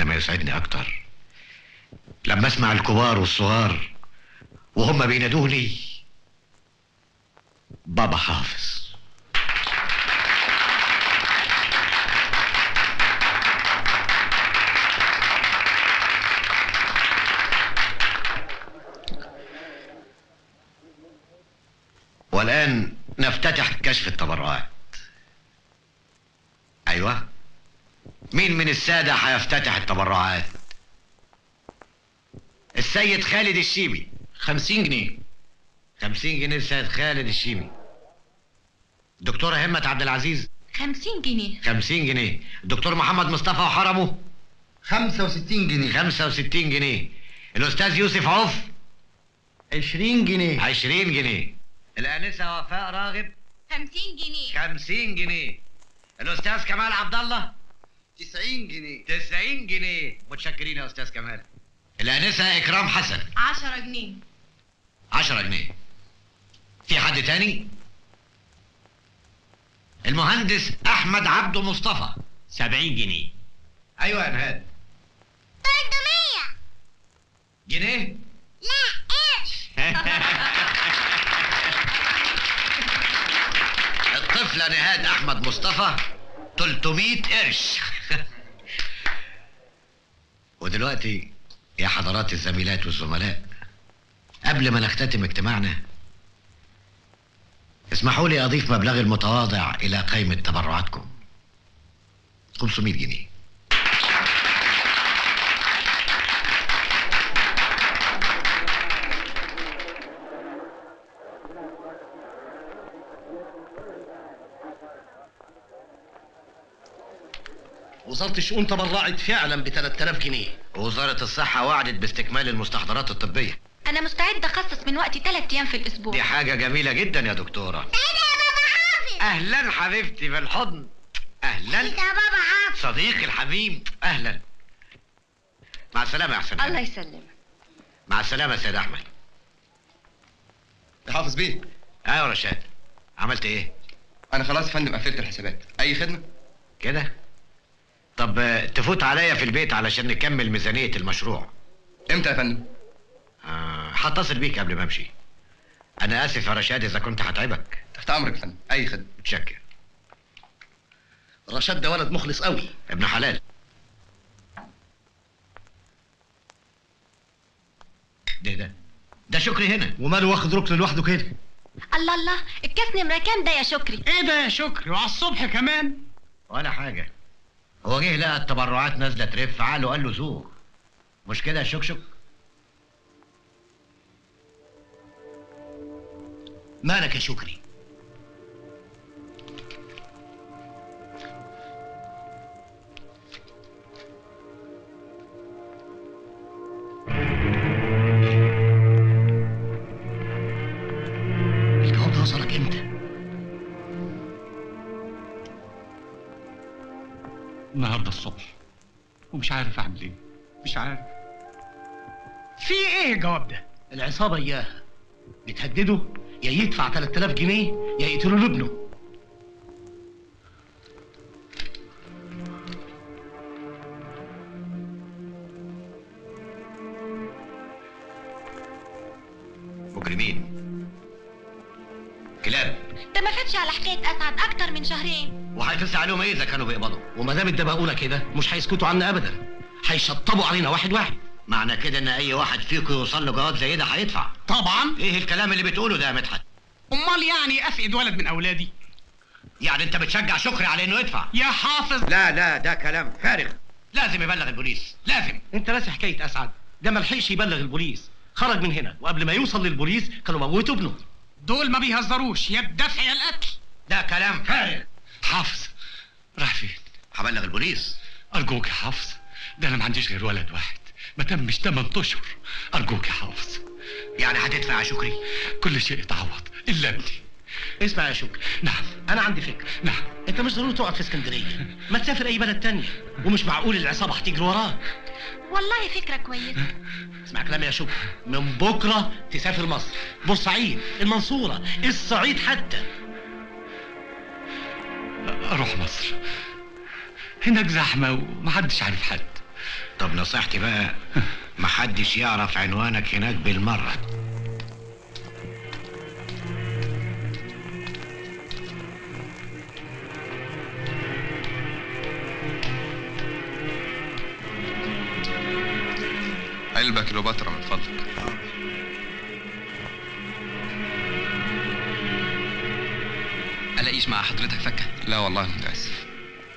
انما يسعدني اكتر لما اسمع الكبار والصغار وهم بينادوني بابا حافظ والآن نفتتح كشف التبرعات أيوة مين من السادة هيفتتح التبرعات السيد خالد الشيبي خمسين جنيه خمسين جنيه السيد خالد الشيبي دكتورة همة عبد العزيز خمسين جنيه خمسين جنيه الدكتور محمد مصطفى وحرمه 65 جنيه خمسة وستين جنيه الأستاذ يوسف عوف 20 جنيه عشرين جنيه الآنسة وفاء راغب خمسين جنيه خمسين جنيه الأستاذ كمال عبد الله 90 جنيه 90 جنيه متشكرين يا أستاذ كمال الآنسة إكرام حسن عشرة جنيه 10 جنيه في حد تاني المهندس أحمد عبده مصطفى 70 جنيه أيوة يا نهاد 300 جنيه لا قرش الطفلة نهاد أحمد مصطفى 300 قرش ودلوقتي يا حضرات الزميلات والزملاء قبل ما نختتم اجتماعنا اسمحوا لي أضيف مبلغي المتواضع إلى قائمة تبرعاتكم 500 جنيه وزارة الشؤون تبرعت فعلا ب 3000 جنيه وزارة الصحة وعدت باستكمال المستحضرات الطبية أنا مستعد أخصص من وقتي ثلاث أيام في الأسبوع دي حاجة جميلة جدا يا دكتورة إيه ده يا بابا حافظ أهلا حبيبتي في الحضن أهلا يا بابا حافظ صديقي الحبيب أهلا مع السلامة يا حسن الله يسلمك مع السلامة يا سيد أحمد يا حافظ بيه أيوة رشاد عملت إيه؟ انا خلاص يا فندم قفلت الحسابات اي خدمه كده؟ طب آه، تفوت عليا في البيت علشان نكمل ميزانية المشروع امتى يا فندم آه، هتصل بيك قبل ما أمشي أنا آسف يا رشاد إذا كنت هتعبك تحت امرك يا فندم اي خدمه متشكر رشاد ده ولد مخلص قوي ابن حلال ده ده ده شكري هنا وماله واخد ركن لوحده كده الله الله الكاس نمرة كام ده يا شكري ايه ده يا شكري وعلى الصبح كمان ولا حاجة هو جه لقى التبرعات نازلة ترف عقله قال له زور مش كده يا شكشك؟ مالك يا شكري الجواب ده وصلك امتى؟ النهارده الصبح ومش عارف اعمل ايه مش عارف في ايه الجواب ده العصابة إياها بتهدده يا يدفع 3000 جنيه يا يقتلوا له ابنه مجرمين كلاب ده ما فاتش على حكاية أسعد أكتر من شهرين وهيفز عليهم ايه اذا كانوا بيقبضوا وما دام اتدبقونا كده مش هيسكتوا عنا ابدا هيشطبوا علينا واحد واحد معنى كده ان اي واحد فيكم يوصل له جواب زي ده هيدفع طبعا ايه الكلام اللي بتقوله ده يا مدحت امال يعني افقد ولد من اولادي يعني انت بتشجع شكري على انه يدفع يا حافظ لا لا ده كلام فارغ لازم يبلغ البوليس لازم انت ناسي حكايه اسعد ده ما لحقش يبلغ البوليس خرج من هنا وقبل ما يوصل للبوليس كانوا موتوا ابنه دول ما بيهزروش يا الدفع يا القتل ده كلام فارغ حافظ راح فين هبلغ البوليس ارجوك يا حافظ ده انا ما عنديش غير ولد واحد ما تمش 8 اشهر ارجوك يا حافظ يعني هتدفع يا شكري كل شيء يتعوض الا ابني اسمع يا شكري نعم انا عندي فكره نعم انت مش ضروري تقعد في اسكندريه ما تسافر اي بلد تانية ومش معقول العصابه هتجري وراك والله فكرة كويسة اسمع كلامي يا شكري من بكره تسافر مصر بورسعيد المنصوره الصعيد حتى اروح مصر هناك زحمه ومحدش عارف حد طب نصيحتي بقى محدش يعرف عنوانك هناك بالمرة علبة كليوباترا من فضلك الاقيش مع حضرتك فكه لا والله متأسف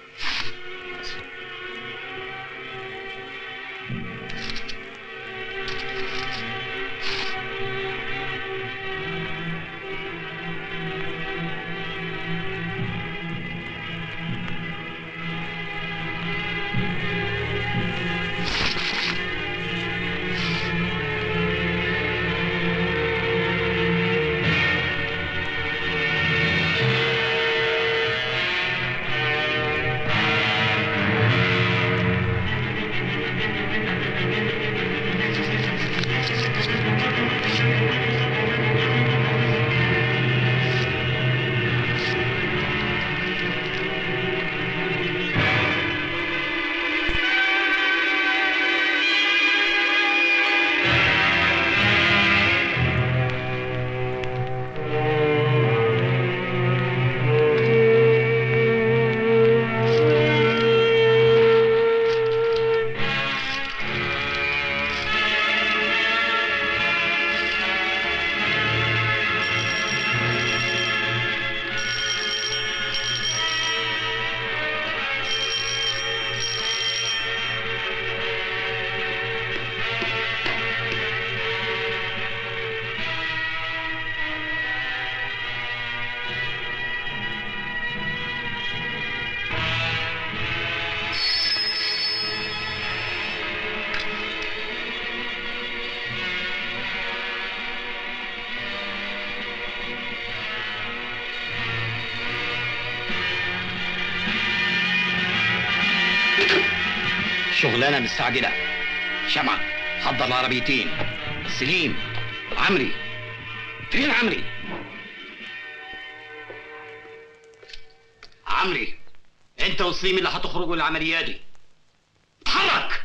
شغلانه مستعجله شمعة حضر العربيتين سليم عمري فين عمري عمري انت وسليم اللي هتخرجوا العمليه دي اتحرك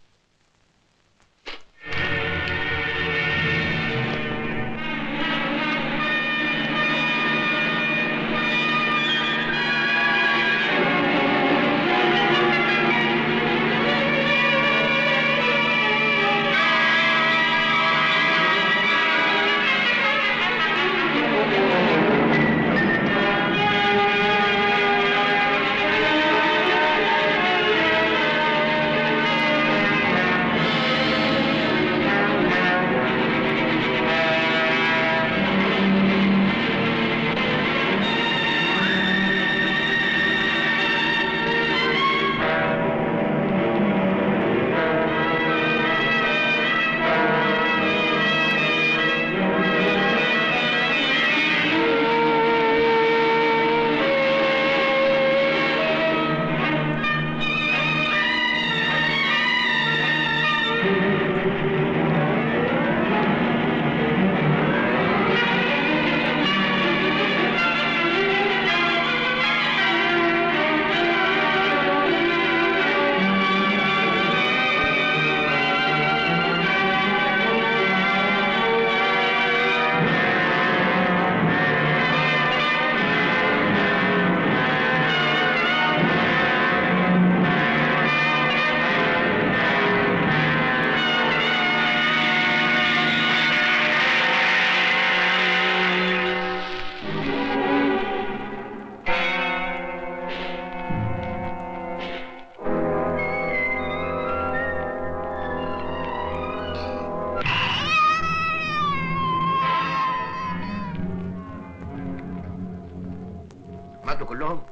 ماتوا كلهم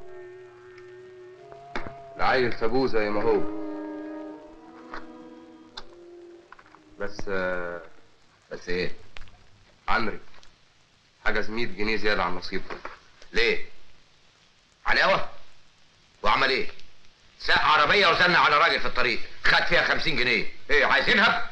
العيل سابوه زي ما هو بس آه، بس ايه عمري حجز 100 جنيه زيادة عن نصيبه ليه علاوة وعمل ايه ساق عربية وزنق على راجل في الطريق خد فيها خمسين جنيه ايه عايزينها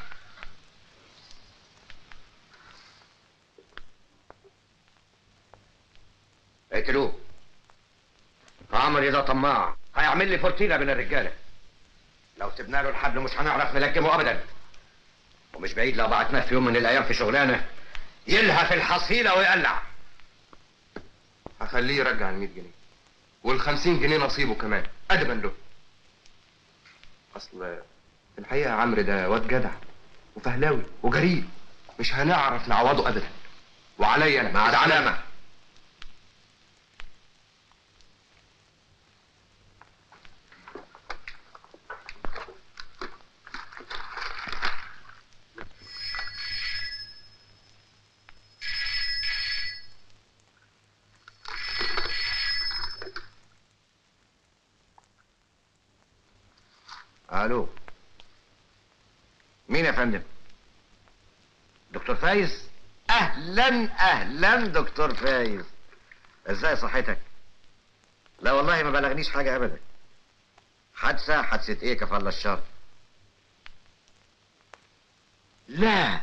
اقتلوه عمري ده طماع هيعمل لي فورتينا بين الرجاله لو سيبنا له الحبل مش هنعرف نلجمه ابدا ومش بعيد لو بعتناه في يوم من الايام في شغلانه يلهى في الحصيله ويقلع هخليه يرجع ال 100 جنيه وال 50 جنيه نصيبه كمان ادبا له اصل في الحقيقه عمرو ده واد جدع وفهلاوي وجريء مش هنعرف نعوضه ابدا وعليا انا مع إذا عمل- السلامه الو مين يا فندم دكتور فايز اهلا اهلا دكتور فايز ازاي صحتك لا والله ما بلغنيش حاجه ابدا حادثه حادثه ايه كفى الشر لا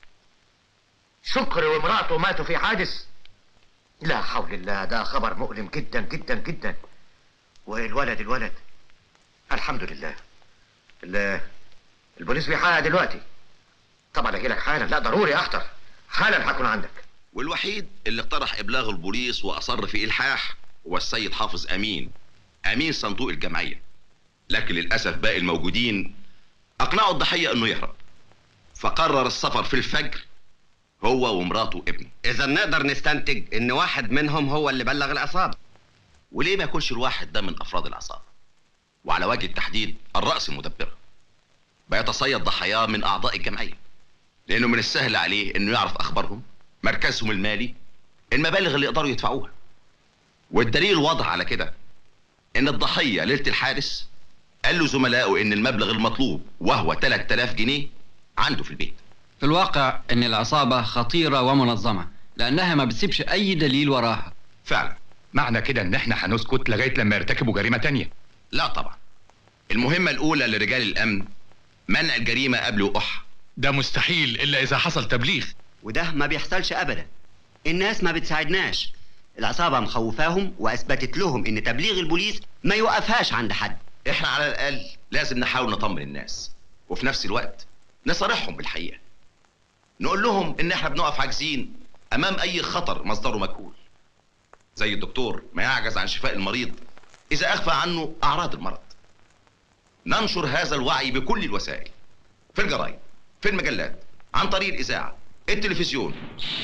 شكر ومراته ماتوا في حادث لا حول الله ده خبر مؤلم جدا جدا جدا والولد الولد الحمد لله ال- البوليس بيحقق دلوقتي طبعا اجي لك حالا لا ضروري اخطر حالا هكون عندك والوحيد اللي اقترح ابلاغ البوليس واصر في الحاح هو السيد حافظ امين امين صندوق الجمعيه لكن للاسف باقي الموجودين اقنعوا الضحيه انه يهرب فقرر السفر في الفجر هو ومراته وابنه اذا نقدر نستنتج ان واحد منهم هو اللي بلغ العصابه وليه ما يكونش الواحد ده من افراد العصابه وعلى وجه التحديد الراس المدبره بيتصيد ضحاياه من اعضاء الجمعيه لانه من السهل عليه انه يعرف اخبارهم مركزهم المالي المبالغ اللي يقدروا يدفعوها والدليل الواضح على كده ان الضحيه ليله الحادث قال له زملائه ان المبلغ المطلوب وهو 3000 جنيه عنده في البيت في الواقع ان العصابة خطيرة ومنظمة لانها ما بتسيبش اي دليل وراها فعلا معنى كده ان احنا هنسكت لغايه لما يرتكبوا جريمه تانية لا طبعا المهمه الاولى لرجال الامن منع الجريمه قبل وقوعها ده مستحيل الا اذا حصل تبليغ وده ما بيحصلش ابدا الناس ما بتساعدناش العصابه مخوفاهم واثبتت لهم ان تبليغ البوليس ما يوقفهاش عند حد احنا على الاقل لازم نحاول نطمن الناس وفي نفس الوقت نصارحهم بالحقيقه نقول لهم ان احنا بنقف عاجزين امام اي خطر مصدره مجهول زي الدكتور ما يعجز عن شفاء المريض اذا اخفى عنه اعراض المرض ننشر هذا الوعي بكل الوسائل في الجرايد في المجلات عن طريق الاذاعه التلفزيون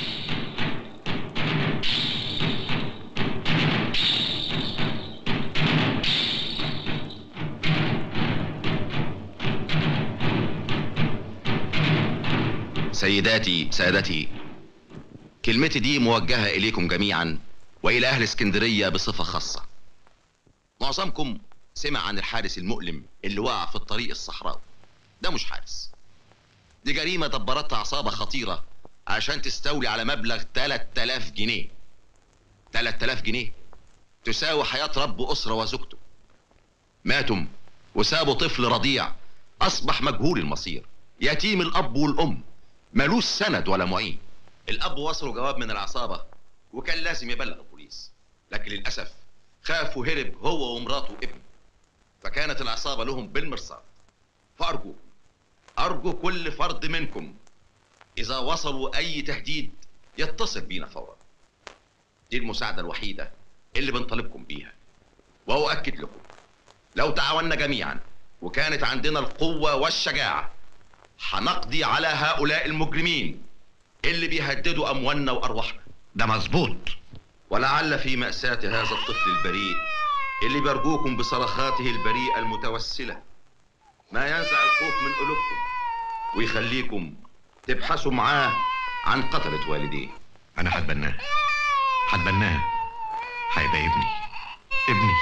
سيداتي سادتي كلمتي دي موجهة إليكم جميعا وإلى أهل اسكندرية بصفة خاصة معظمكم سمع عن الحادث المؤلم اللي وقع في الطريق الصحراوي ده مش حادث دي جريمة دبرتها عصابة خطيرة عشان تستولي على مبلغ 3000 جنيه 3000 جنيه تساوي حياة رب أسرة وزوجته ماتم وسابوا طفل رضيع أصبح مجهول المصير يتيم الأب والأم ملوش سند ولا معين الأب وصله جواب من العصابة وكان لازم يبلغ البوليس لكن للأسف خاف وهرب هو ومراته وابنه فكانت العصابة لهم بالمرصاد فأرجو أرجو كل فرد منكم إذا وصلوا أي تهديد يتصل بينا فورا دي المساعدة الوحيدة اللي بنطالبكم بيها وأؤكد لكم لو تعاوننا جميعا وكانت عندنا القوة والشجاعة هنقضي على هؤلاء المجرمين اللي بيهددوا أموالنا وأرواحنا ده مظبوط ولعل في مأساة هذا الطفل البريء اللي بيرجوكم بصرخاته البريئة المتوسلة ما ينزع الخوف من قلوبكم ويخليكم تبحثوا معاه عن قتلة والديه انا هتبناه هتبناه هيبقى ابني ابني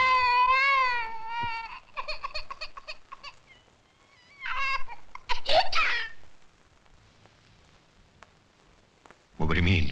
مجرمين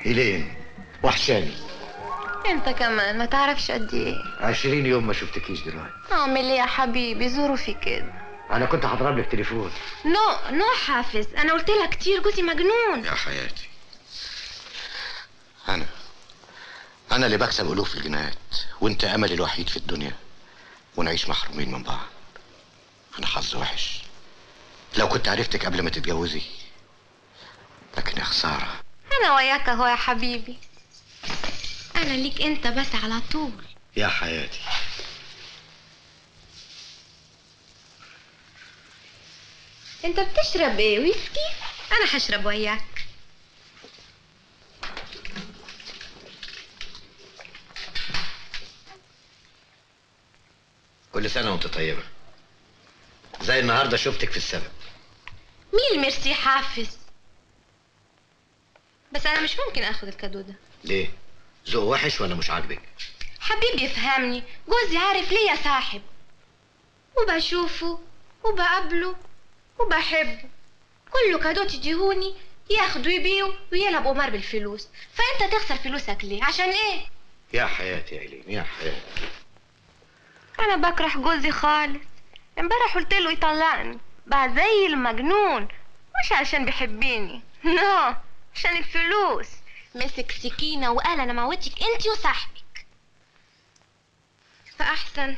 إيلين وحشاني انت كمان ما تعرفش قد ايه عشرين يوم ما شفتكيش دلوقتي اعمل ايه يا حبيبي ظروفي كده أنا كنت هضرب لك تليفون نو نو حافظ انا قلت لك كتير جوزي مجنون يا حياتي أنا أنا اللي بكسب ألوف الجنيهات وأنت أملي الوحيد في الدنيا ونعيش محرومين من بعض أنا حظي وحش لو كنت عرفتك قبل ما تتجوزي لكن يا خسارة انا وياك اهو يا حبيبي انا ليك انت بس على طول يا حياتي انت بتشرب ايه ويسكي انا هشرب وياك كل سنة وأنت طيبة زي النهاردة شفتك في السبب مين الميرسي حافظ بس انا مش ممكن اخد الكادو ده ليه؟ ذوق وحش وأنا مش عاجبك حبيبي يفهمني جوزي عارف ليه يا صاحب وبشوفه وبقابله وبحبه كله كادو تديهوني ياخد ويبيعه ويلعب قمار بالفلوس فانت تخسر فلوسك ليه عشان ايه يا حياتي يا إيلين يا حياتي انا بكره جوزي خالص امبارح قلت له يطلقني بقى زي المجنون مش عشان بيحبني نو عشان الفلوس مسك سكينة وقال انا موتك انت وصاحبك فاحسن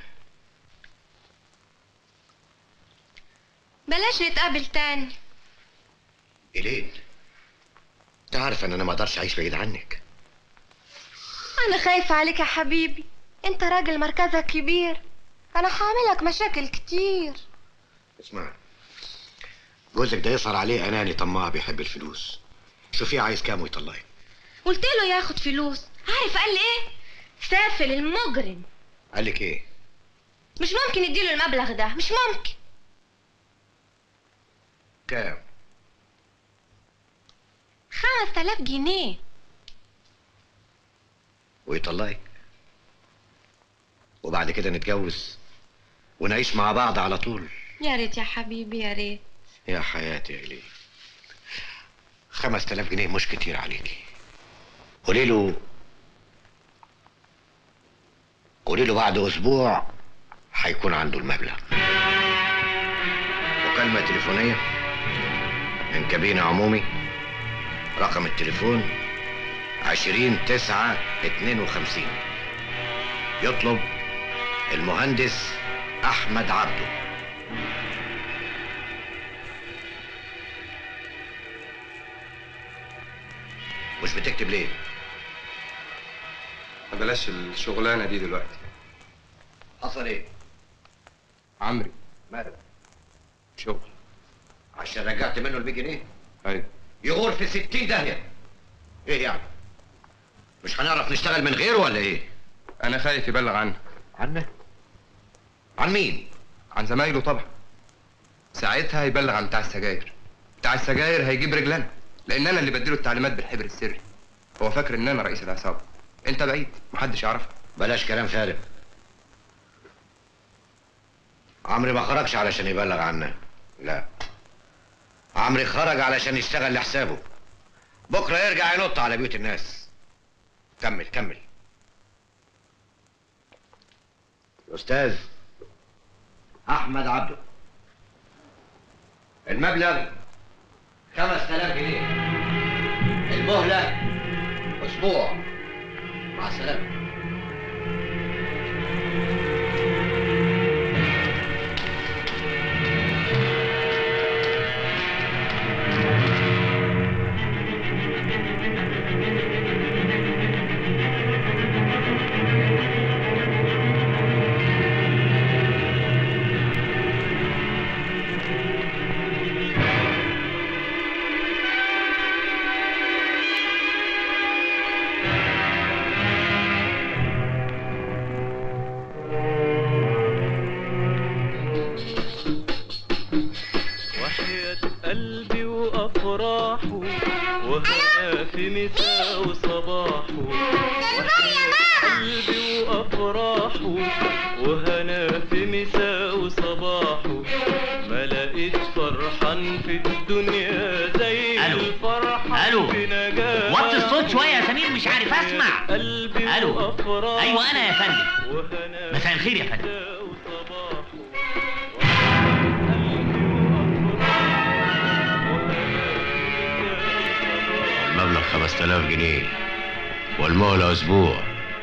بلاش نتقابل تاني إيلين أنت عارف إن أنا ما أقدرش أعيش بعيد عنك انا خايفة عليك يا حبيبي انت راجل مركزك كبير انا هعملك مشاكل كتير اسمع جوزك ده يسهر عليه أناني طماع بيحب الفلوس شوفيه عايز كام ويطلعي قلت له ياخد فلوس عارف قال لي ايه سافل المجرم قال لك إيه؟ مش ممكن يديله المبلغ ده مش ممكن كام؟ خمس تلاف جنيه ويطلعك وبعد كده نتجوز ونعيش مع بعض على طول يا ريت يا حبيبي يا ريت يا حياتي يا إيلين خمس تلاف جنيه مش كتير عليكي قولي له قولي له بعد أسبوع هيكون عنده المبلغ مكالمة تليفونية من كابينة عمومي رقم التليفون عشرين تسعة اتنين وخمسين يطلب المهندس أحمد عبده مش بتكتب ليه؟ بلاش الشغلانه دي دلوقتي حصل ايه؟ عمري مالك؟ شغل عشان رجعت منه ال 100 جنيه؟ ايوه يغور في 60 داهية ايه يعني؟ مش هنعرف نشتغل من غيره ولا ايه؟ انا خايف يبلغ عنه عنه؟ عن مين؟ عن زمايله طبعا ساعتها هيبلغ عن بتاع السجاير بتاع السجاير هيجيب رجلنا لان انا اللي بديله التعليمات بالحبر السري هو فاكر ان انا رئيس العصابه انت بعيد محدش يعرفك بلاش كلام فارغ عمري ما خرجش علشان يبلغ عنا لا عمري خرج علشان يشتغل لحسابه بكره يرجع ينط على بيوت الناس كمل كمل استاذ احمد عبده المبلغ خمس تلاف جنيه المهلة اسبوع مع السلامة وحياة قلبي وأفراحه وهنا في مساء وصباحه وحياة قلبي وأفراحه وهنا في مساء وصباحه ما لقيت فرحان في الدنيا زي ألو. الفرحة ألو. بنجاح وطي الصوت شوية يا بسمع قلبي الو وأفراحه ايوه انا يا فندم وهنا مساء الخير يا فندم وصباحه المبلغ 5000 جنيه والمهلة أسبوع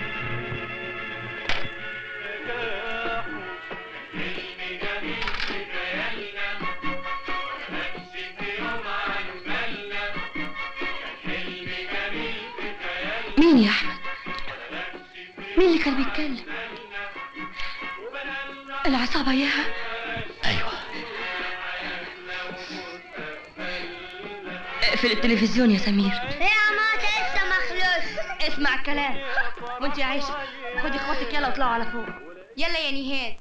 مين يا احمد مين اللي كان بيتكلم العصابة اياها ايوه اقفل التلفزيون يا سمير يا ماما لسه مخلص اسمع الكلام وانت يا عيشة خدي اخواتك يلا واطلعوا على فوق يلا يا نهاد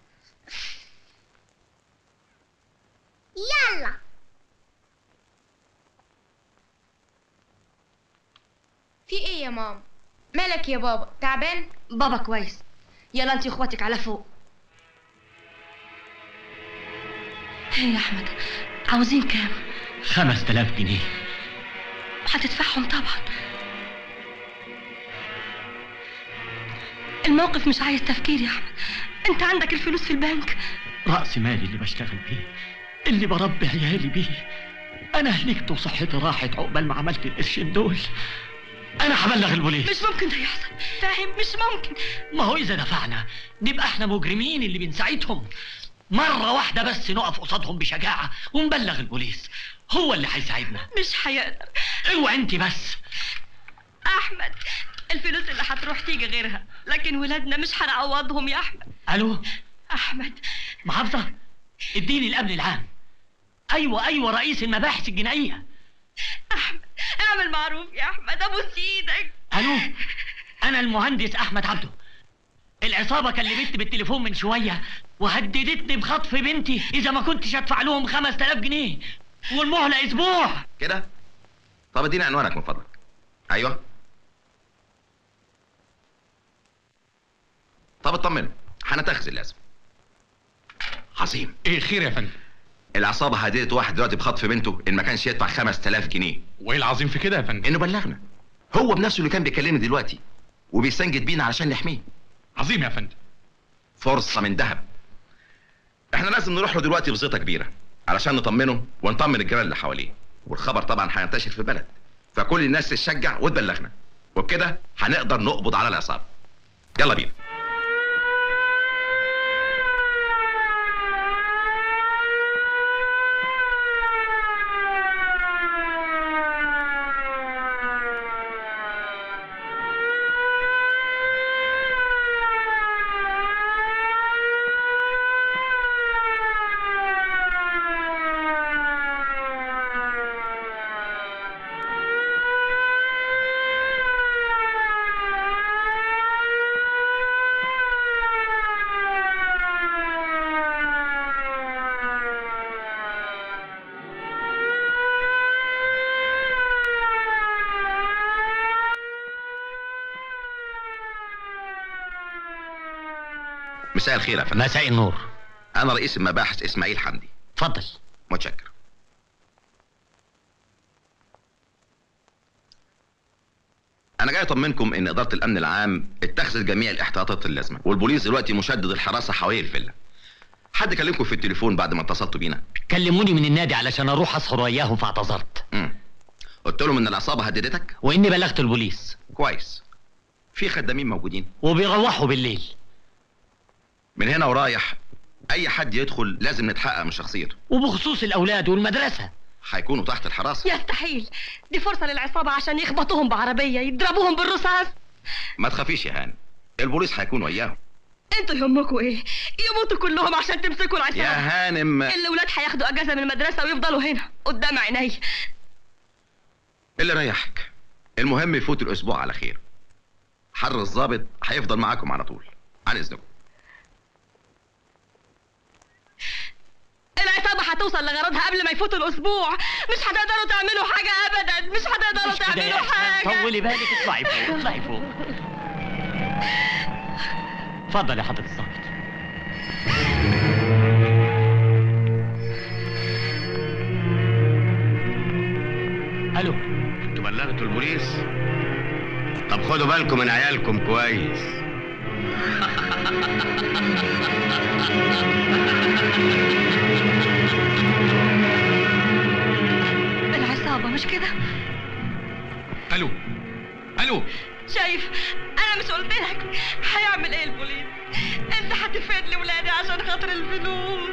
يلا في ايه يا ماما مالك يا بابا تعبان بابا كويس يلا انت واخواتك على فوق هي يا احمد عاوزين كام 5000 جنيه هتدفعهم طبعا الموقف مش عايز تفكير يا احمد انت عندك الفلوس في البنك رأس مالي اللي بشتغل بيه اللي بربي عيالي بيه انا هلكت وصحتي راحت عقبال ما عملت القرشين دول انا هبلغ البوليس مش ممكن ده يحصل فاهم مش ممكن ما هو اذا دفعنا نبقى احنا مجرمين اللي بنساعدهم مرة واحدة بس نقف قصادهم بشجاعة ونبلغ البوليس هو اللي هيساعدنا مش هيقدر اوعى انت بس احمد الفلوس اللي هتروح تيجي غيرها لكن ولادنا مش هنعوضهم يا احمد الو احمد محافظة اديني الامن العام ايوه ايوه رئيس المباحث الجنائية احمد اعمل معروف يا احمد ابوس ايدك الو انا المهندس احمد عبده العصابة كلمتني بالتليفون من شوية وهددتني بخطف بنتي اذا ما كنتش ادفع لهم 5000 جنيه والمهلة اسبوع كده طب اديني عنوانك من فضلك ايوه طب اطمنوا هنتخذ اللازم عظيم ايه خير يا فندم العصابه هددت واحد دلوقتي بخطف بنته ان ما كانش يدفع 5000 جنيه وايه العظيم في كده يا فندم انه بلغنا هو بنفسه اللي كان بيكلمني دلوقتي وبيستنجد بينا علشان نحميه عظيم يا فندم فرصه من ذهب احنا لازم نروح له دلوقتي بزيطه كبيره علشان نطمنه ونطمن الجيران اللي حواليه والخبر طبعا هينتشر في البلد فكل الناس تشجع وتبلغنا وبكده هنقدر نقبض على العصابه يلا بينا مساء الخير يا فندم مساء النور انا رئيس المباحث اسماعيل حمدي اتفضل متشكر انا جاي اطمنكم ان اداره الامن العام اتخذت جميع الاحتياطات اللازمه والبوليس دلوقتي مشدد الحراسه حوالين الفيلا حد كلمكم في التليفون بعد ما اتصلتوا بينا كلموني من النادي علشان اروح اسهر وياهم فاعتذرت امم قلت لهم ان العصابه هددتك واني بلغت البوليس كويس في خدامين موجودين وبيروحوا بالليل من هنا ورايح اي حد يدخل لازم نتحقق من شخصيته وبخصوص الاولاد والمدرسه هيكونوا تحت الحراسه يستحيل دي فرصة للعصابة عشان يخبطوهم بعربية يضربوهم بالرصاص ما تخافيش يا هاني البوليس هيكون وياهم انتوا يهمكوا ايه يموتوا كلهم عشان تمسكوا العصابة يا هانم الولاد هياخدوا اجازة من المدرسة ويفضلوا هنا قدام عيني اللي ريحك المهم يفوت الاسبوع على خير حر الضابط هيفضل معاكم على طول عن اذنكم العصابة هتوصل لغرضها قبل ما يفوتوا الأسبوع مش هتقدروا تعملوا حاجة أبدا مش هتقدروا تعملوا حاجة طولي بالك اطلعي فوق اطلعي فوق اتفضل يا حضرة الضابط الو انتوا بلغتوا البوليس طب خدوا بالكم من عيالكم كويس العصابة مش كده الو الو شايف انا مش قلت لك هيعمل ايه البوليس انت هتفيد لي ولادي عشان خاطر الفلوس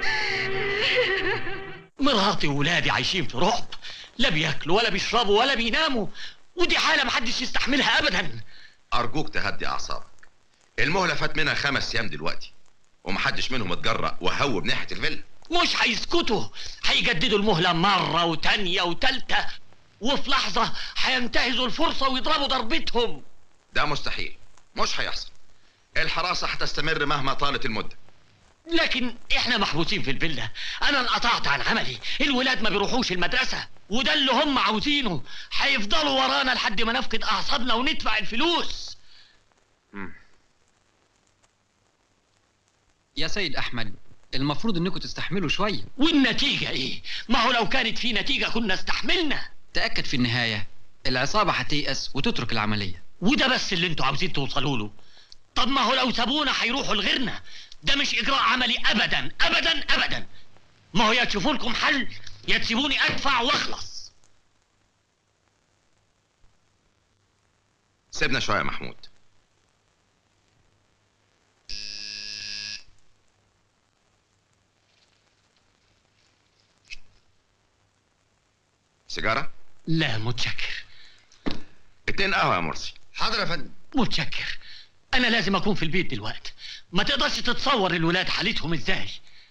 مراتي وولادي عايشين في رعب لا بياكلوا ولا بيشربوا ولا بيناموا ودي حالة محدش يستحملها أبدا ارجوك تهدي اعصابك المهله فات منها خمس ايام دلوقتي ومحدش منهم اتجرأ وهوب ناحيه الفيلا مش هيسكتوا هيجددوا المهلة مرة وتانية وتالتة وفي لحظة هينتهزوا الفرصة ويضربوا ضربتهم ده مستحيل مش هيحصل الحراسه هتستمر مهما طالت المده لكن احنا محبوسين في الفيلا انا انقطعت عن عملي الولاد ما بيروحوش المدرسة وده اللي هم عاوزينه هيفضلوا ورانا لحد ما نفقد اعصابنا وندفع الفلوس يا سيد احمد المفروض انكم تستحملوا شويه والنتيجة ايه ما هو لو كانت في نتيجة كنا استحملنا تاكد في النهايه العصابه هتيأس وتترك العمليه وده بس اللي انتوا عاوزين توصلوا له طب ما هو لو سابونا هيروحوا لغيرنا ده مش اجراء عملي ابدا ابدا ابدا ما هو يا تشوفوا لكم حل يا تسيبوني ادفع واخلص سيبنا شويه يا محمود سيجاره لا متشكر اتنين قهوه يا مرسي حاضر يا فندم متشكر انا لازم اكون في البيت دلوقتي ما تقدرش تتصور الولاد حالتهم ازاي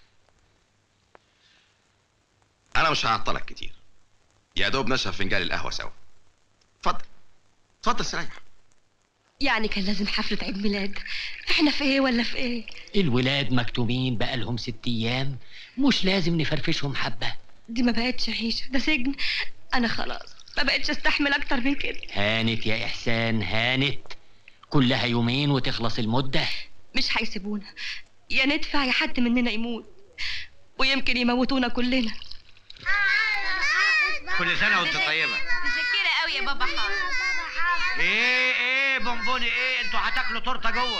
انا مش هعطلك كتير يا دوب نشرب فنجان القهوه سوا اتفضل اتفضل استريح يعني كان لازم حفلة عيد ميلاد احنا في ايه ولا في ايه الولاد مكتومين بقالهم ست ايام مش لازم نفرفشهم حبه دي ما بقتش عيشة ده سجن انا خلاص ما بقتش استحمل اكتر من كده هانت يا احسان هانت كلها يومين وتخلص المده مش هيسيبونا يا ندفع يا حد مننا يموت ويمكن يموتونا كلنا كل سنه وانت طيبه متشكرة قوي يا بابا حافظ ايه ايه بونبوني ايه انتوا هتاكلوا تورته جوه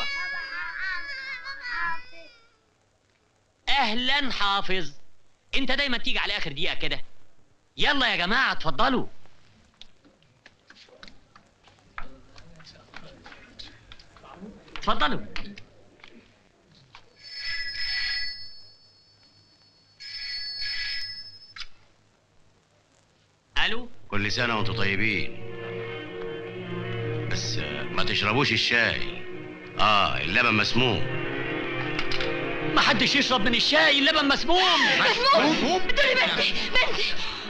اهلا حافظ انت دايما تيجي على اخر دقيقه كده يلا يا جماعه اتفضلوا اتفضلوا الو كل سنة وانتم طيبين بس آه، ما تشربوش الشاي اه اللبن مسموم ما حدش يشرب من الشاي اللبن مسموم مسموم دوري بنتي بنتي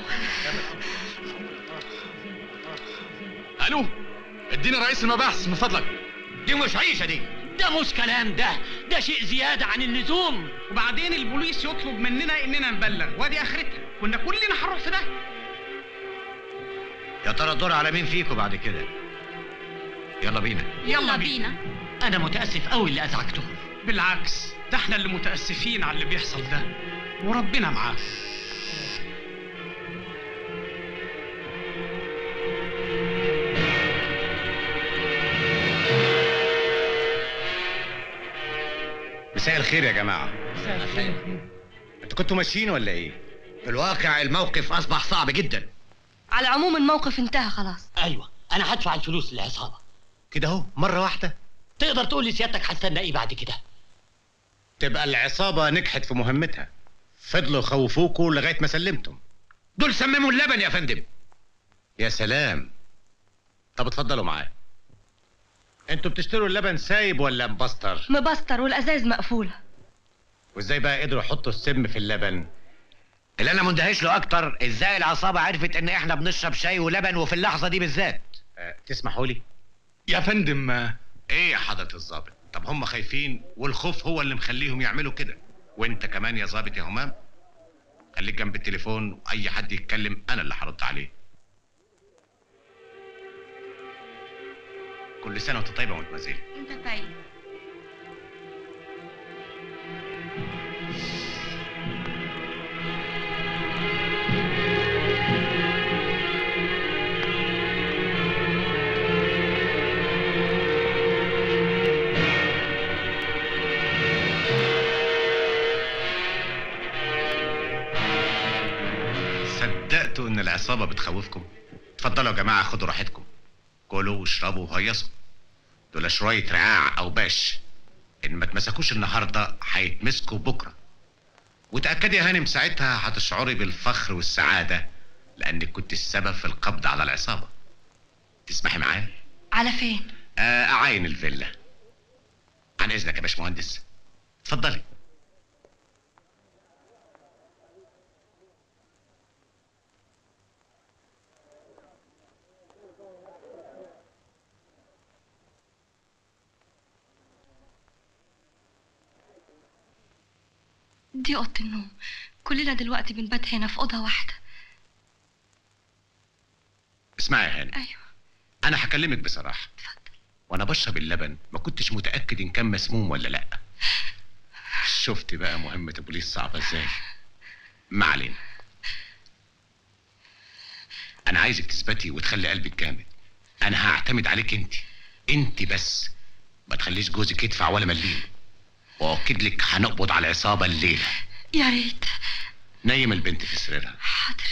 الو اديني رئيس المباحث من فضلك دي مش عيشه دي ده مش كلام ده ده شيء زياده عن اللزوم وبعدين البوليس يطلب مننا اننا نبلغ وادي اخرتها كنا كلنا هنروح في ده يا ترى الدور على مين فيكم بعد كده يلا بينا يلا بينا انا متاسف قوي اللي ازعجته بالعكس ده احنا اللي متاسفين على اللي بيحصل ده وربنا معاه مساء الخير يا جماعة انتوا كنتوا ماشيين ولا ايه؟ في الواقع الموقف اصبح صعب جدا على العموم الموقف انتهى خلاص ايوه انا هدفع الفلوس للعصابه كده اهو مرة واحدة تقدر تقول لي سيادتك هستنى ايه بعد كده تبقى العصابة نجحت في مهمتها فضلوا يخوفوكوا لغاية ما سلمتم دول سمموا اللبن يا فندم يا سلام طب اتفضلوا معايا انتوا بتشتروا اللبن سايب ولا مبستر؟ مبستر والازاز مقفولة وازاي بقى قدروا يحطوا السم في اللبن؟ اللي انا مندهش له اكتر ازاي العصابه عرفت ان احنا بنشرب شاي ولبن وفي اللحظه دي بالذات أه تسمحوا لي؟ يا فندم آه، ايه يا حضرة الظابط؟ طب هم خايفين والخوف هو اللي مخليهم يعملوا كده وانت كمان يا ظابط يا همام خليك جنب التليفون واي حد يتكلم انا اللي هرد عليه كل سنه وانت طيبه ومتمزجه انت طيب العصابه بتخوفكم اتفضلوا يا جماعه خدوا راحتكم كلوا واشربوا وهيصوا دول شويه رعاع او باش ان ما اتمسكوش النهارده هيتمسكوا بكره وتاكدي يا هانم ساعتها هتشعري بالفخر والسعاده لانك كنت السبب في القبض على العصابه تسمحي معايا على فين آه، اعاين الفيلا عن اذنك يا باشمهندس اتفضلي دي اوضه النوم كلنا دلوقتي بنبات هنا في اوضه واحده اسمعي يا هانم ايوه انا هكلمك بصراحه وانا بشرب اللبن ما كنتش متاكد ان كان مسموم ولا لا شفت بقى مهمه البوليس صعبه ازاي ما علينا انا عايزك تثبتي وتخلي قلبك جامد انا هعتمد عليك انت انت بس ما تخليش جوزك يدفع ولا مليم واكد لك هنقبض على العصابه الليله يا ريت نيم البنت في سريرها حاضر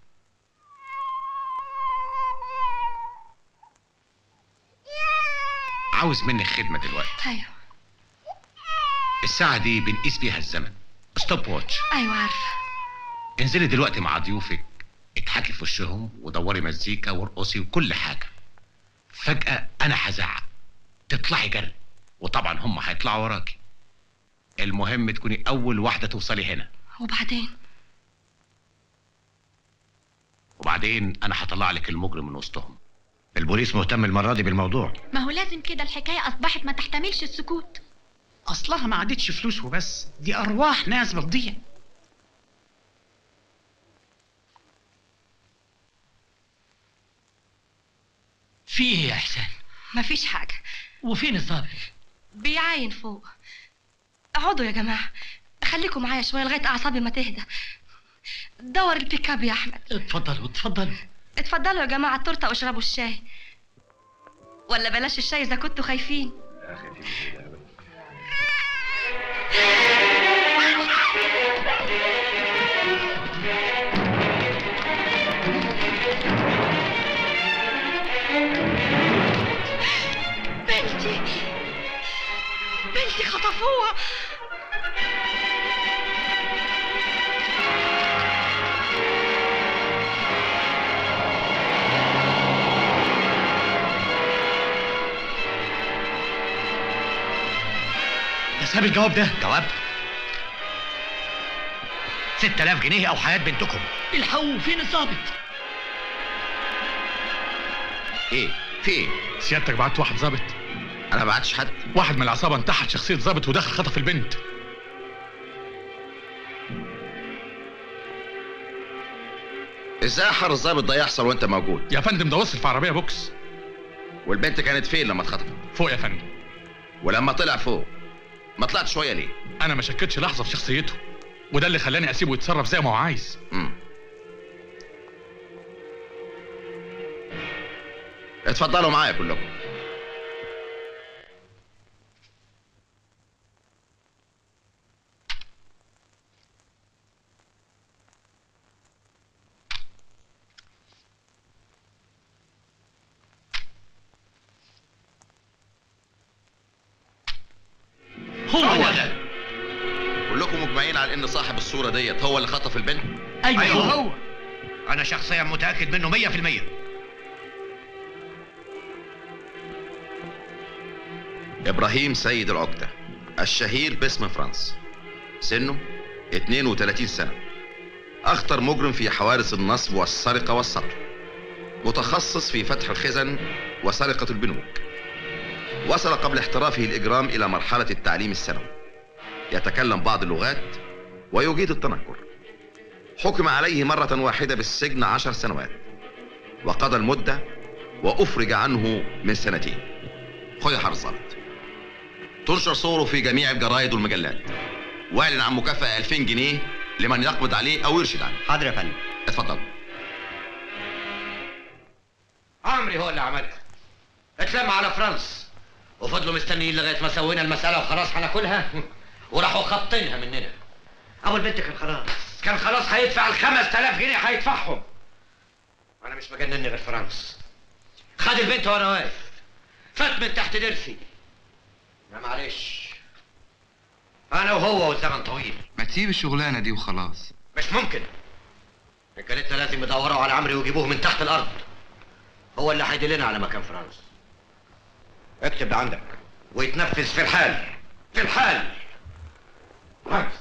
عاوز منك خدمه دلوقتي ايوه الساعه دي بنقيس بيها الزمن ستوب واتش ايوه عارفه انزلي دلوقتي مع ضيوفك اضحكي في وشهم ودوري مزيكا وارقصي وكل حاجه فجاه انا هزعق تطلعي جري وطبعا هم هيطلعوا وراكي المهم تكوني اول واحده توصلي هنا وبعدين وبعدين انا هطلع لك المجرم من وسطهم البوليس مهتم المرة دي بالموضوع ما هو لازم كده الحكاية أصبحت ما تحتملش السكوت اصلها ما عادتش فلوس وبس دي ارواح ناس بتضيع في ايه يا احسان مفيش حاجه وفين الظابط بيعاين فوق اقعدوا يا جماعه خليكم معايا شويه لغايه اعصابي ما تهدى دور البيك اب يا احمد اتفضلوا اتفضلوا اتفضلوا يا جماعه التورته واشربوا الشاي ولا بلاش الشاي اذا كنتوا خايفين بنتي بنتي خطفوها ده ساب الجواب ده جواب 6000 جنيه او حياة بنتكم الحقوا فين الظابط ايه في ايه سيادتك بعت واحد ظابط انا ما بعتش حد واحد من العصابه انتحل شخصيه ظابط ودخل خطف البنت ازاي حر الظابط ده يحصل وانت موجود يا فندم ده وصل في عربيه بوكس والبنت كانت فين لما اتخطفت فوق يا فندم ولما طلع فوق ما طلعت شويه ليه انا ما شكتش لحظه في شخصيته وده اللي خلاني اسيبه يتصرف زي ما هو عايز امم اتفضلوا معايا كلكم هو ده كلكم مجمعين على ان صاحب الصوره ديت هو اللي خطف البنت ايوه, ايوه هو انا شخصيا متاكد منه 100% ابراهيم سيد العقدة الشهير باسم فرانس سنه 32 سنة اخطر مجرم في حوادث النصب والسرقة والسطو متخصص في فتح الخزن وسرقة البنوك وصل قبل احترافه الإجرام إلى مرحلة التعليم الثانوي يتكلم بعض اللغات ويجيد التنكر حكم عليه مرة واحدة بالسجن عشر سنوات وقضى المدة وأفرج عنه من سنتين خذ يا حرس ظابط تنشر صوره في جميع الجرايد والمجلات واعلن عن مكافأة 2000 جنيه لمن يقبض عليه أو يرشد عنه حاضر يا فندم اتفضل عمري هو اللي عملها اتلم على فرنسا وفضلوا مستنيين لغايه ما سوينا المساله وخلاص هناكلها وراحوا خابطينها مننا ابو البنت كان خلاص كان خلاص هيدفع ال 5000 جنيه هيدفعهم انا مش مجنني غير فرنسا خد البنت وانا واقف فات من تحت ضرسي لا معلش انا وهو والزمن طويل ما تسيب الشغلانه دي وخلاص مش ممكن رجالتنا لازم يدوروا على عمرو ويجيبوه من تحت الارض هو اللي هيدلنا على مكان فرنسا اكتب ده عندك ويتنفذ في الحال في الحال فرنسا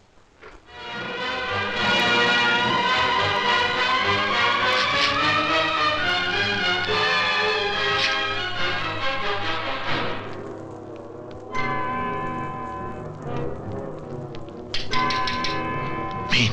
مين؟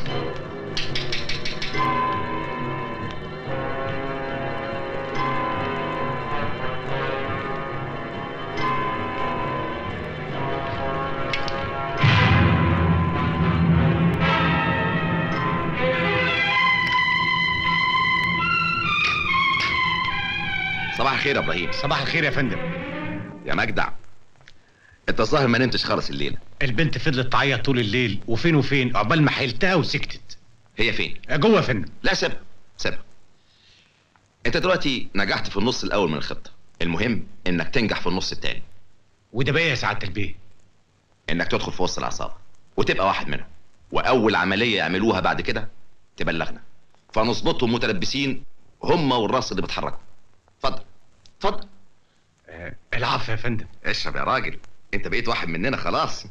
صباح الخير يا ابراهيم صباح الخير يا فندم يا مجدع انت الظاهر ما نمتش خالص الليله البنت فضلت تعيط طول الليل وفين وفين عقبال ما حيلتها وسكتت هي فين جوه يا فندم لا سيبها سيبها انت دلوقتي نجحت في النص الاول من الخطه المهم انك تنجح في النص التاني وده بقى يا سعاده البيه انك تدخل في وسط العصابه وتبقى واحد منهم واول عمليه يعملوها بعد كده تبلغنا فنظبطهم متلبسين هم والراس اللي بيتحركوا اتفضل اتفضل آه العفو يا فندم اشرب يا راجل انت بقيت واحد مننا خلاص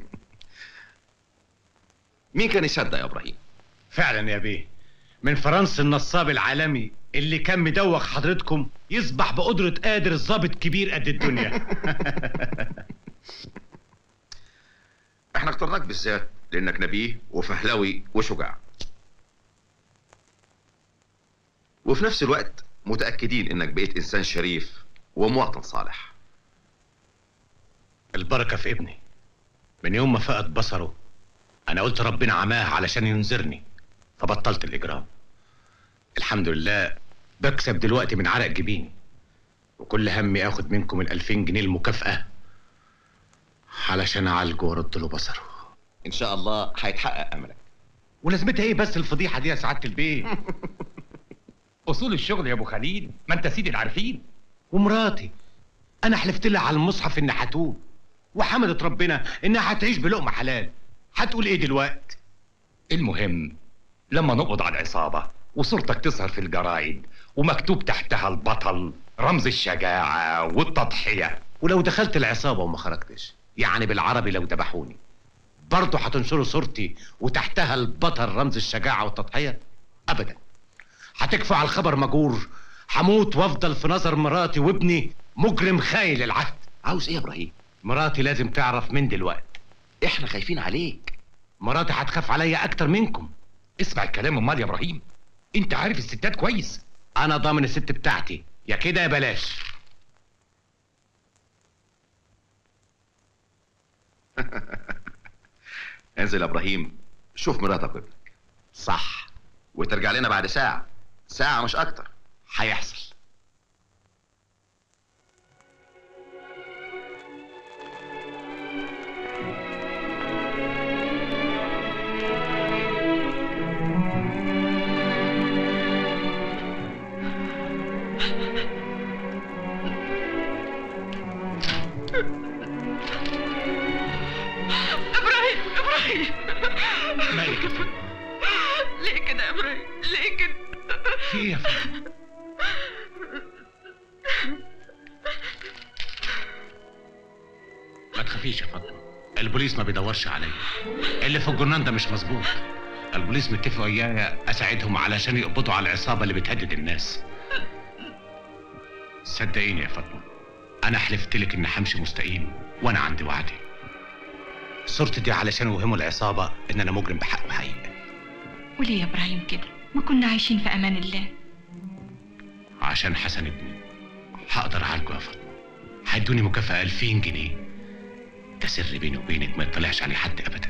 مين كان يصدق يا ابراهيم فعلا يا بيه من فرنسا النصاب العالمي اللي كان مدوخ حضرتكم يصبح بقدرة قادر ظابط كبير قد الدنيا احنا اخترناك بالذات لانك نبيه وفهلوي وشجاع وفي نفس الوقت متاكدين انك بقيت انسان شريف ومواطن صالح البركة في ابني من يوم ما فقد بصره أنا قلت ربنا عماه علشان ينذرني فبطلت الإجرام الحمد لله بكسب دلوقتي من عرق جبيني وكل همي آخد منكم الألفين جنيه المكافأة علشان أعالجه وأرد له بصره ان شاء الله هيتحقق املك ولازمتها إيه بس الفضيحة دي يا سعادة البيه اصول الشغل يا ابو خليل ما انت سيد العارفين ومراتي أنا حلفت لها على المصحف إنها هتوب وحمدت ربنا إنها هتعيش بلقمة حلال هتقول إيه دلوقتي المهم لما نقبض على العصابة وصورتك تظهر في الجرايد ومكتوب تحتها البطل رمز الشجاعة والتضحية ولو دخلت العصابة وما خرجتش يعني بالعربي لو ذبحوني برضه هتنشروا صورتي وتحتها البطل رمز الشجاعة والتضحية أبدا هتكفوا على الخبر مجور هموت وافضل في نظر مراتي وابني مجرم خاين للعهد عاوز ايه يا ابراهيم مراتي لازم تعرف من دلوقتي احنا خايفين عليك مراتي هتخاف عليا اكتر منكم اسمع الكلام امال يا ابراهيم انت عارف الستات كويس انا ضامن الست بتاعتي يا كده يا بلاش انزل يا ابراهيم شوف مراتك وابنك صح وترجع لنا بعد ساعة ساعة مش اكتر هيحصل ابراهيم ابراهيم مالك يا فندم ليه كده يا ابراهيم ليه كده في ايه يا فندم ما تخافيش يا فاطمه البوليس ما بيدورش عليا اللي في الجرنان ده مش مظبوط البوليس متفق ويايا اساعدهم علشان يقبضوا على العصابه اللي بتهدد الناس صدقيني يا فاطمه انا حلفت لك ان همشي مستقيم وانا عندي وعدي صورتي دي علشان اوهموا العصابه ان انا مجرم بحق وحقيقه وليه يا ابراهيم كده ما كنا عايشين في امان الله عشان حسن ابني هقدر اعالجه يا فاطمه هيدوني مكافأة 2000 جنيه ده سر بيني وبينك ما يطلعش عليه حد ابدا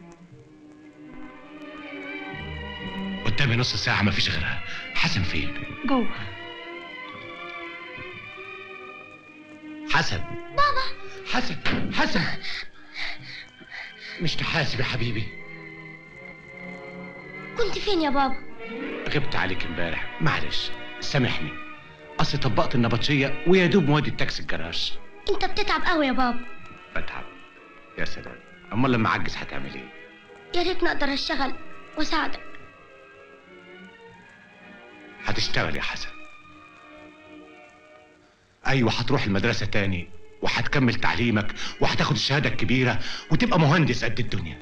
قدامي نص ساعة مفيش غيرها حسن فين؟ جوه حسن بابا حسن حسن مش تحاسب يا حبيبي كنت فين يا بابا غبت عليك امبارح معلش سامحني اصل طبقت النبطشيه ويا دوب مواد التاكسي الجراج انت بتتعب قوي يا بابا بتعب يا سلام امال لما اعجز هتعمل ايه يا ريت نقدر اشتغل واساعدك هتشتغل يا حسن ايوه هتروح المدرسه تاني وهتكمل تعليمك وهتاخد الشهاده الكبيره وتبقى مهندس قد الدنيا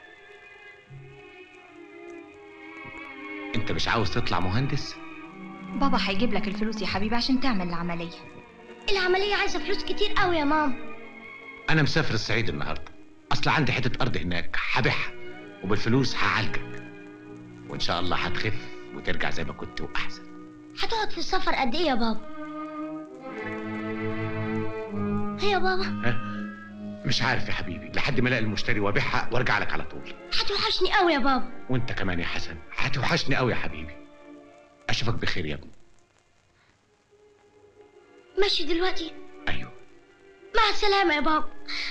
انت مش عاوز تطلع مهندس بابا هيجيب لك الفلوس يا حبيبي عشان تعمل العملية العملية عايزة فلوس كتير قوي يا ماما انا مسافر الصعيد النهارده اصل عندي حته ارض هناك هبيعها وبالفلوس هعالجك وان شاء الله هتخف وترجع زي ما كنت واحسن هتقعد في السفر قد ايه يا بابا هي يا بابا ها مش عارف يا حبيبي لحد ما الاقي المشتري وابيعها وارجع لك على طول هتوحشني قوي يا بابا وانت كمان يا حسن هتوحشني قوي يا حبيبي اشوفك بخير يا ابني ماشي دلوقتي ايوه مع السلامة يا بابا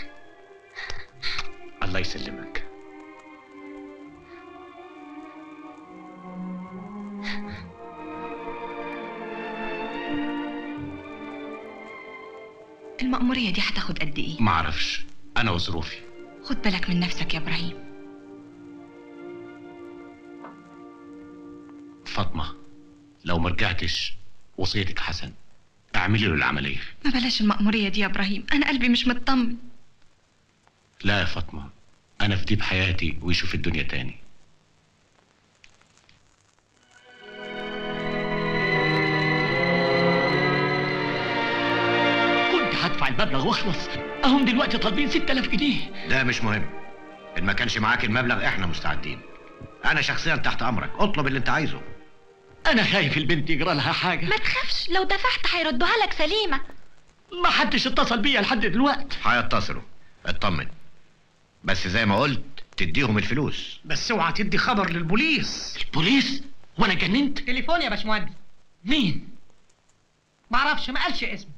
الله يسلمك المأمورية دي هتاخد قد ايه معرفش انا وظروفي خد بالك من نفسك يا ابراهيم فاطمه لو ما رجعتش وصيتك حسن اعملي له العمليه ما بلاش المأمورية دي يا ابراهيم انا قلبي مش مطمن لا يا فاطمه انا في ديب حياتي ويشوف الدنيا تاني كنت هدفع المبلغ واخلص اهم دلوقتي طالبين 6000 جنيه ده مش مهم ان ما كانش معاك المبلغ احنا مستعدين انا شخصيا تحت امرك اطلب اللي انت عايزه انا خايف البنت يجرى لها حاجه ما تخافش لو دفعت هيردوها لك سليمة ما حدش اتصل بيا لحد دلوقتي هيتصلوا اطمن بس زي ما قلت تديهم الفلوس بس اوعى تدي خبر للبوليس البوليس وانا جننت تليفون يا باشمهندس مين معرفش ما قالش اسمه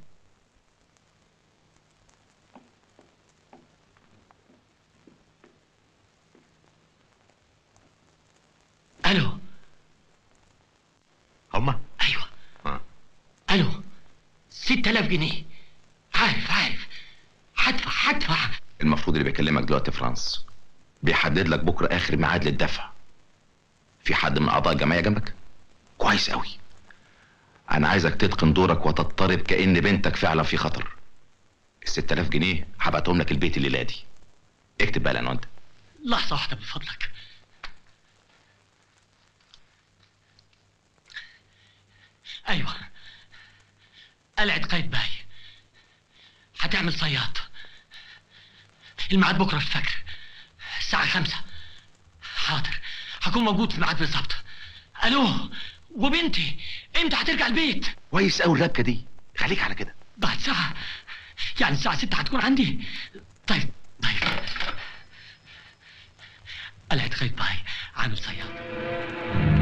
الو هما ايوه ها. الو 6000 جنيه عارف عارف هدفع هدفع المفروض اللي بيكلمك دلوقتي فرانس بيحدد لك بكره اخر ميعاد للدفع في حد من اعضاء الجمعيه جنبك كويس قوي انا عايزك تتقن دورك وتضطرب كأن بنتك فعلا في خطر ال 6000 جنيه هبعتهم لك البيت الليله دي اكتب بقى العنوان ده لحظة واحدة من فضلك أيوة قلعة قايتباي هتعمل صياد الميعاد بكرة الفجر الساعة خمسة حاضر هكون موجود في الميعاد بالظبط ألو وبنتي امتى هترجع البيت؟ كويس قوي الربكه دي خليك على كده بعد ساعة يعني الساعة ستة هتكون عندي طيب طيب قلعة قايتباي عامل صياد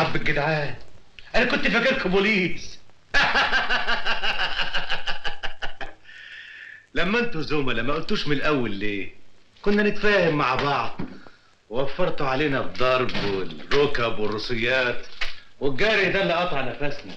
رب الجدعان انا كنت فاكركم بوليس لما انتوا زملاء ما قلتوش من الاول ليه كنا نتفاهم مع بعض وفرتوا علينا الضرب والركب والرصيات والجري ده اللي قطع نفسنا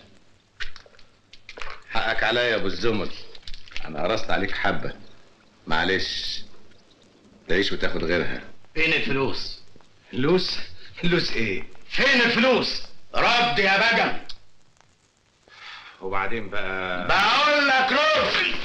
حقك عليا يا ابو الزمل انا قرصت عليك حبه معلش تعيش وتاخد غيرها فين الفلوس؟ فلوس فلوس ايه فين الفلوس؟ رد يا بجم وبعدين بقى بقول لك رد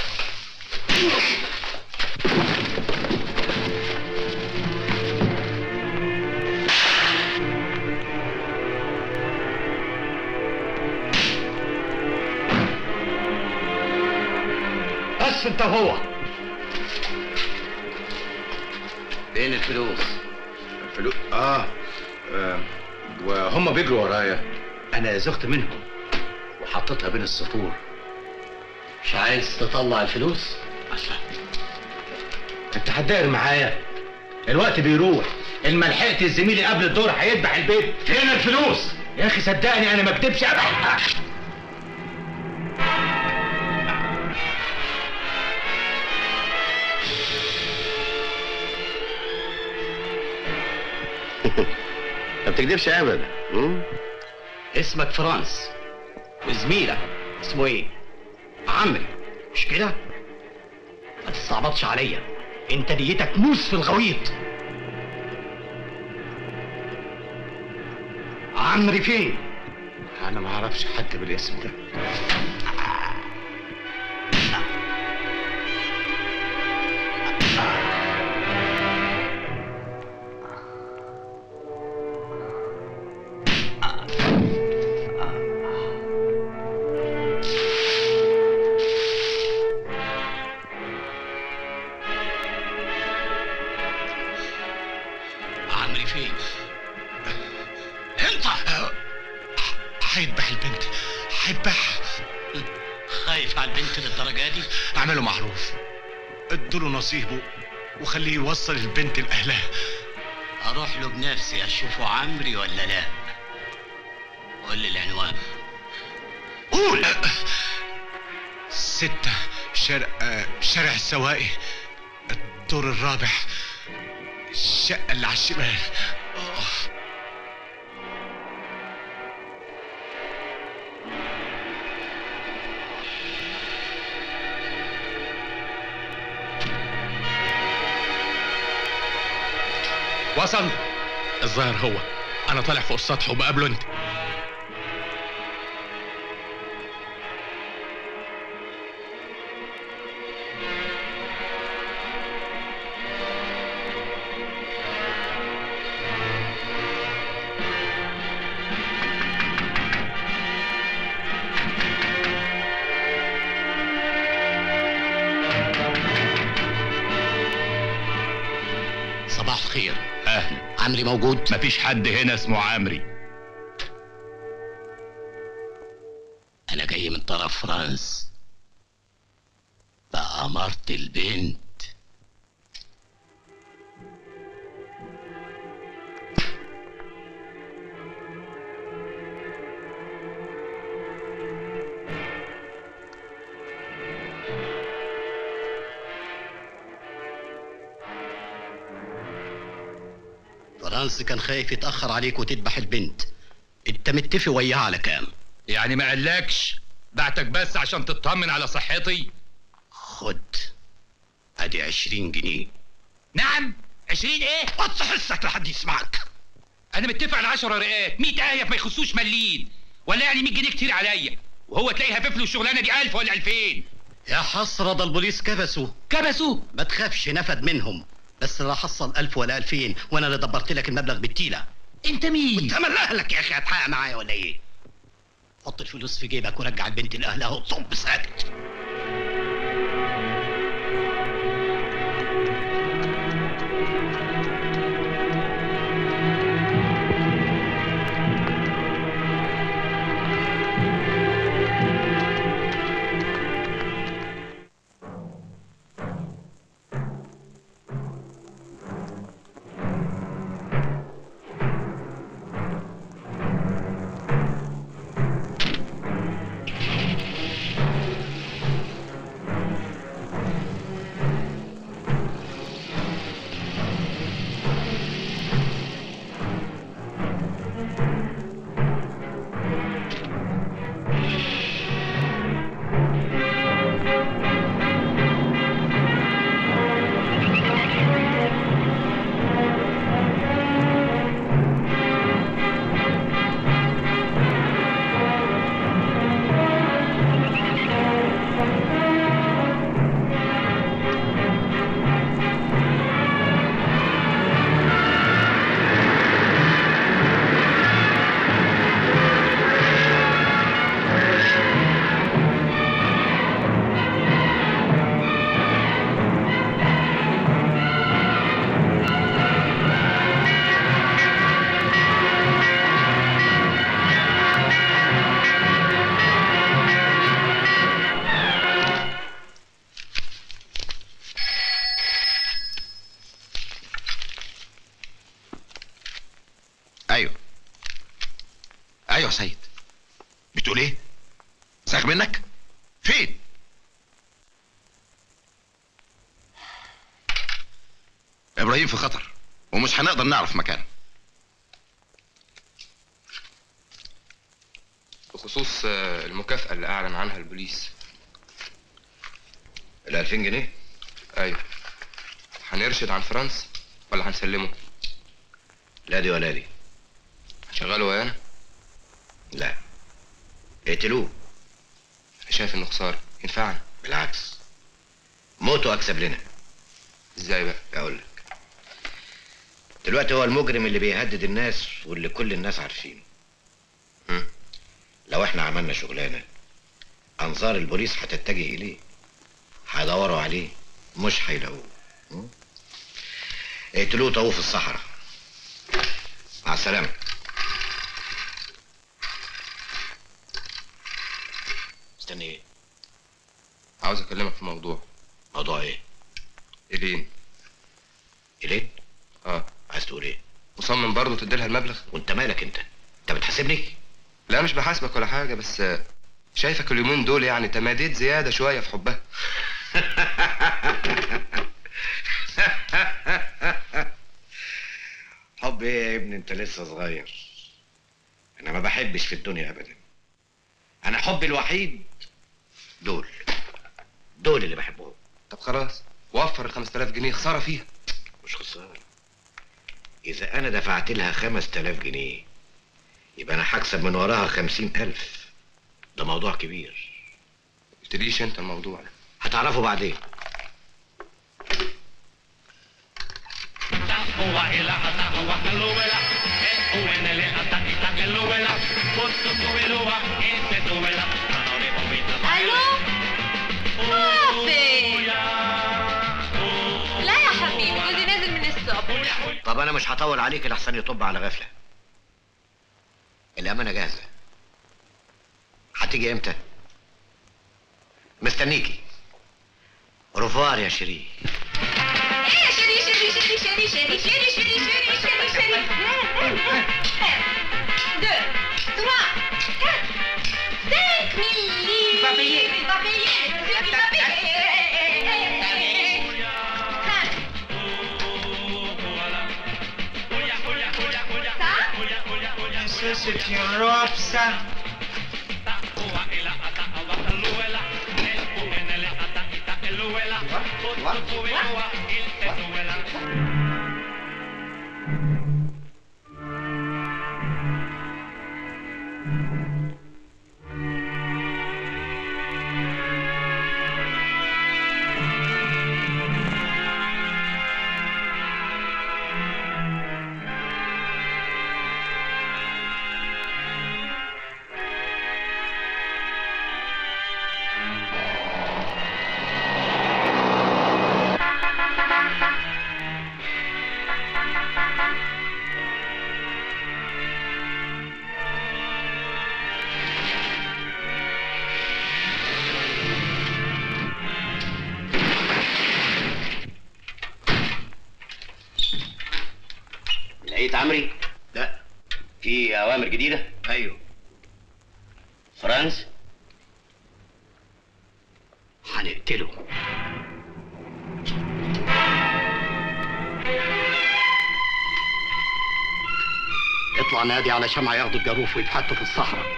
بس انت هو فين الفلوس الفلوس آه. اه وهم بيجروا ورايا انا زغت منهم وحطيتها بين السطور مش عايز تطلع الفلوس؟ انت هتداير معايا الوقت بيروح ان ما لحقت زميلي قبل الدور هيذبح البيت فين الفلوس يا اخي صدقني انا ما اكدبش ابدا ما بتكدبش ابدا اسمك فرانس وزميلك اسمه ايه؟ عمري مش كده؟ ما تستعبطش عليا انت ديتك موس في الغويط عمري فين؟ انا ما اعرفش حد بالاسم ده عمري فين؟ انت هيذبح البنت هيذبح خايف على البنت للدرجه دي؟ اعمله معروف ادوله نصيبه وخليه يوصل البنت لاهلها اروح له بنفسي اشوفه عمري ولا لا؟ قول لي العنوان قول ستة شارع آه، شارع السواقي الدور الرابع الشقة اللي على الشمال آه. وصل الظاهر هو انا طالع فوق السطح وبقابله انت صباح الخير اهلا عمري موجود مفيش حد هنا اسمه عمري انا جاي من طرف فرانس فأمرت البنت فرانس كان خايف يتأخر عليك وتذبح البنت انت متفق وياه على كام يعني ما قالكش بعتك بس عشان تطمن على صحتي خد ادي عشرين جنيه نعم عشرين ايه وطي حسك لحد يسمعك انا متفق على 10 رقات 100 ايه ما يخصوش مليين ولا يعني 100 جنيه كتير عليا وهو تلاقي هفف له الشغلانه دي 1000 ولا 2000 يا حسرة ده البوليس كبسوا كبسوا ما تخافش نفد منهم بس لا حصل ألف ولا ألفين وأنا اللي دبرت لك المبلغ بالتيلة أنت مين؟ وأنت من أهلك يا أخي هتحقق معايا ولا إيه؟ حط الفلوس في جيبك ورجع البنت لأهلها وصب ساكت افرغ منك فين ابراهيم في خطر ومش هنقدر نعرف مكانه بخصوص آه، المكافأة اللي أعلن عنها البوليس ال 2000 جنيه أيوه هنرشد عن فرنسا ولا هنسلمه؟ لا دي ولا دي شغاله ويانا؟ لا اقتلوه أنا شايف إنه خسارة ينفعنا بالعكس موته اكسب لنا ازاي بقى اقول لك دلوقتي هو المجرم اللي بيهدد الناس واللي كل الناس عارفينه هم؟ لو احنا عملنا شغلانه انظار البوليس هتتجه اليه هيدوروا عليه مش هيلاقوه هم؟ اقتلوه طوه في الصحراء مع السلامه استني ايه عاوز أكلمك في موضوع موضوع ايه إيلين إيلين اه عايز تقول ايه مصمم برضه تديلها المبلغ وانت مالك انت انت بتحاسبني لا مش بحاسبك ولا حاجة بس آه، شايفك اليومين دول يعني تماديت زيادة شوية في حبها حب ايه يا ابني انت لسه صغير انا ما بحبش في الدنيا ابدا انا حبي الوحيد دول دول اللي بحبهم طب خلاص وفر ال 5000 جنيه خسارة فيها مش خسارة إذا أنا دفعت لها خمس تلاف جنيه يبقى أنا هكسب من وراها خمسين ألف ده موضوع كبير قلتليش أنت الموضوع ده هتعرفه بعدين الو صافي لا يا حبيبي جوزي نازل من الصبح طب أنا مش هطول عليك لحسن يطب على غفلة الأمانة جاهزة هتيجي إمتى؟ مستنيكي رفوار يا شيرين ايه شري شري شري شري شري شري شري شري شري شري deux, trois, quatre, cinq mille papiers. Des papiers, des papiers. Ça, c'est une robe, ça. لقيت عمري؟ لا في أوامر جديدة؟ أيوه فرانس هنقتله اطلع نادي على شمعة ياخدوا الجاروف ويتحطوا في الصحراء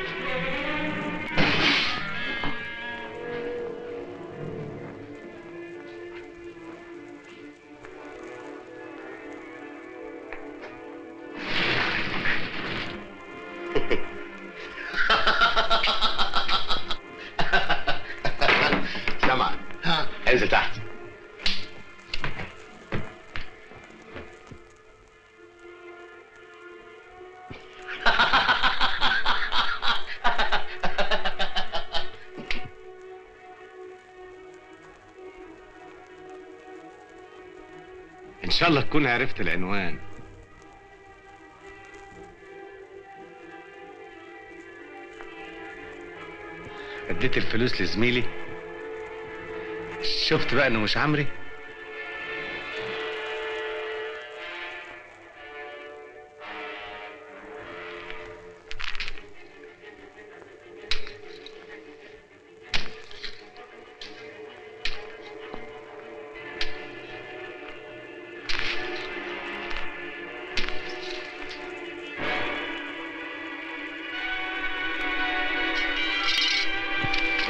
سمع انزل تحت ان شاء الله تكون عرفت العنوان اديت الفلوس لزميلي شفت بقى انه مش عمري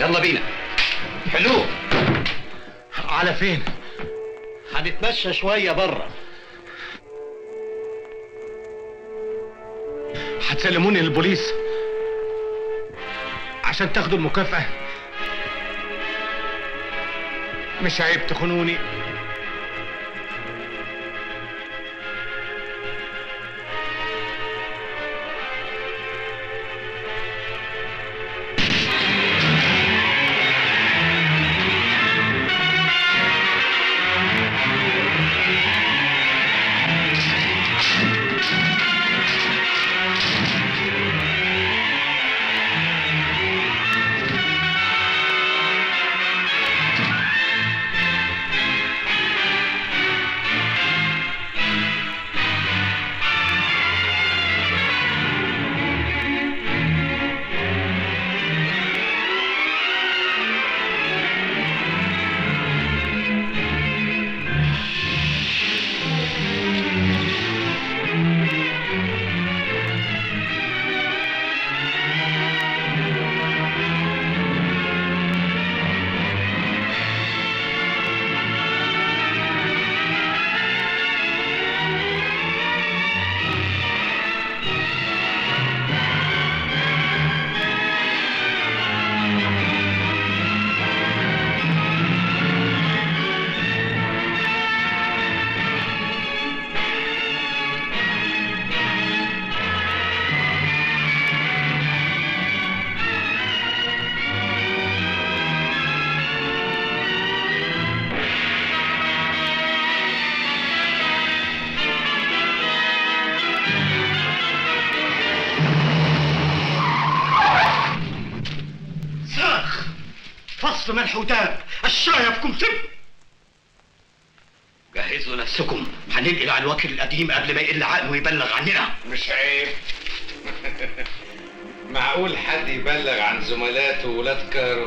يلا بينا حلو على فين هنتمشى شويه بره هتسلموني للبوليس عشان تاخدوا المكافأة مش عيب تخونوني ساخ فصل ملح وداب الشايفكم سب جهزوا نفسكم هننقل على الوكيل القديم قبل ما يقل عقله ويبلغ عننا مش عيب معقول حد يبلغ عن زملاته ولاد كارو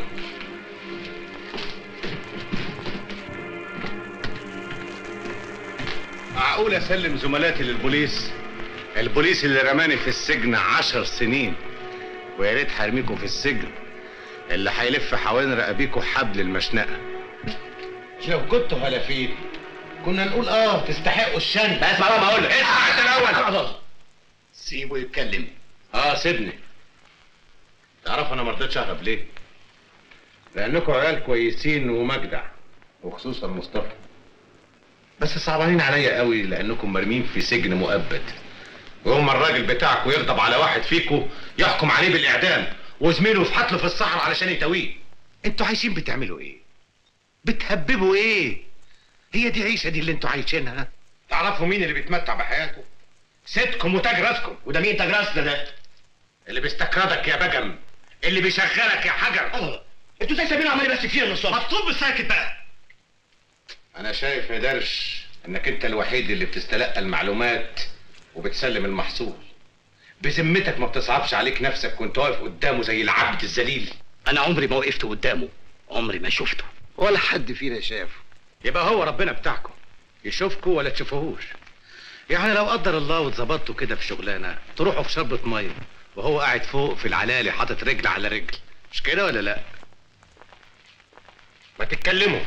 معقول اسلم زملاتي للبوليس البوليس اللي رماني في السجن عشر سنين ويا ريت هرميكم في السجن اللي هيلف حوالين رقابيكوا حبل المشنقه لو كنتوا هلافين كنا نقول اه تستحقوا الشن بس بقى ما اقول لك اسمع انت الاول سيبه يتكلم اه سيبني تعرف انا ما رضيتش اهرب ليه لانكم عيال كويسين ومجدع وخصوصا مصطفى بس صعبانين عليا قوي لانكم مرمين في سجن مؤبد ويوم ما الراجل بتاعكم يغضب على واحد فيكم يحكم عليه بالاعدام وزميله في حتله في الصحراء علشان يتويه انتوا عايشين بتعملوا ايه بتهببوا ايه هي دي عيشه دي اللي انتوا عايشينها تعرفوا مين اللي بيتمتع بحياته سيدكم وتاج راسكم وده مين تاج راسنا ده اللي بيستكردك يا بجم اللي بيشغلك يا حجر انتوا زي سابين عمالي بس فينا الصبح مطلوب ساكت بقى انا شايف يا درش انك انت الوحيد اللي بتستلقى المعلومات وبتسلم المحصول بذمتك ما بتصعبش عليك نفسك وانت واقف قدامه زي العبد الذليل انا عمري ما وقفت قدامه عمري ما شفته ولا حد فينا شافه يبقى هو ربنا بتاعكم يشوفكم ولا تشوفوهوش يعني لو قدر الله واتظبطتوا كده في شغلانه تروحوا في شربة ميه وهو قاعد فوق في العلالي حاطط رجل على رجل مش كده ولا لا ما تتكلموا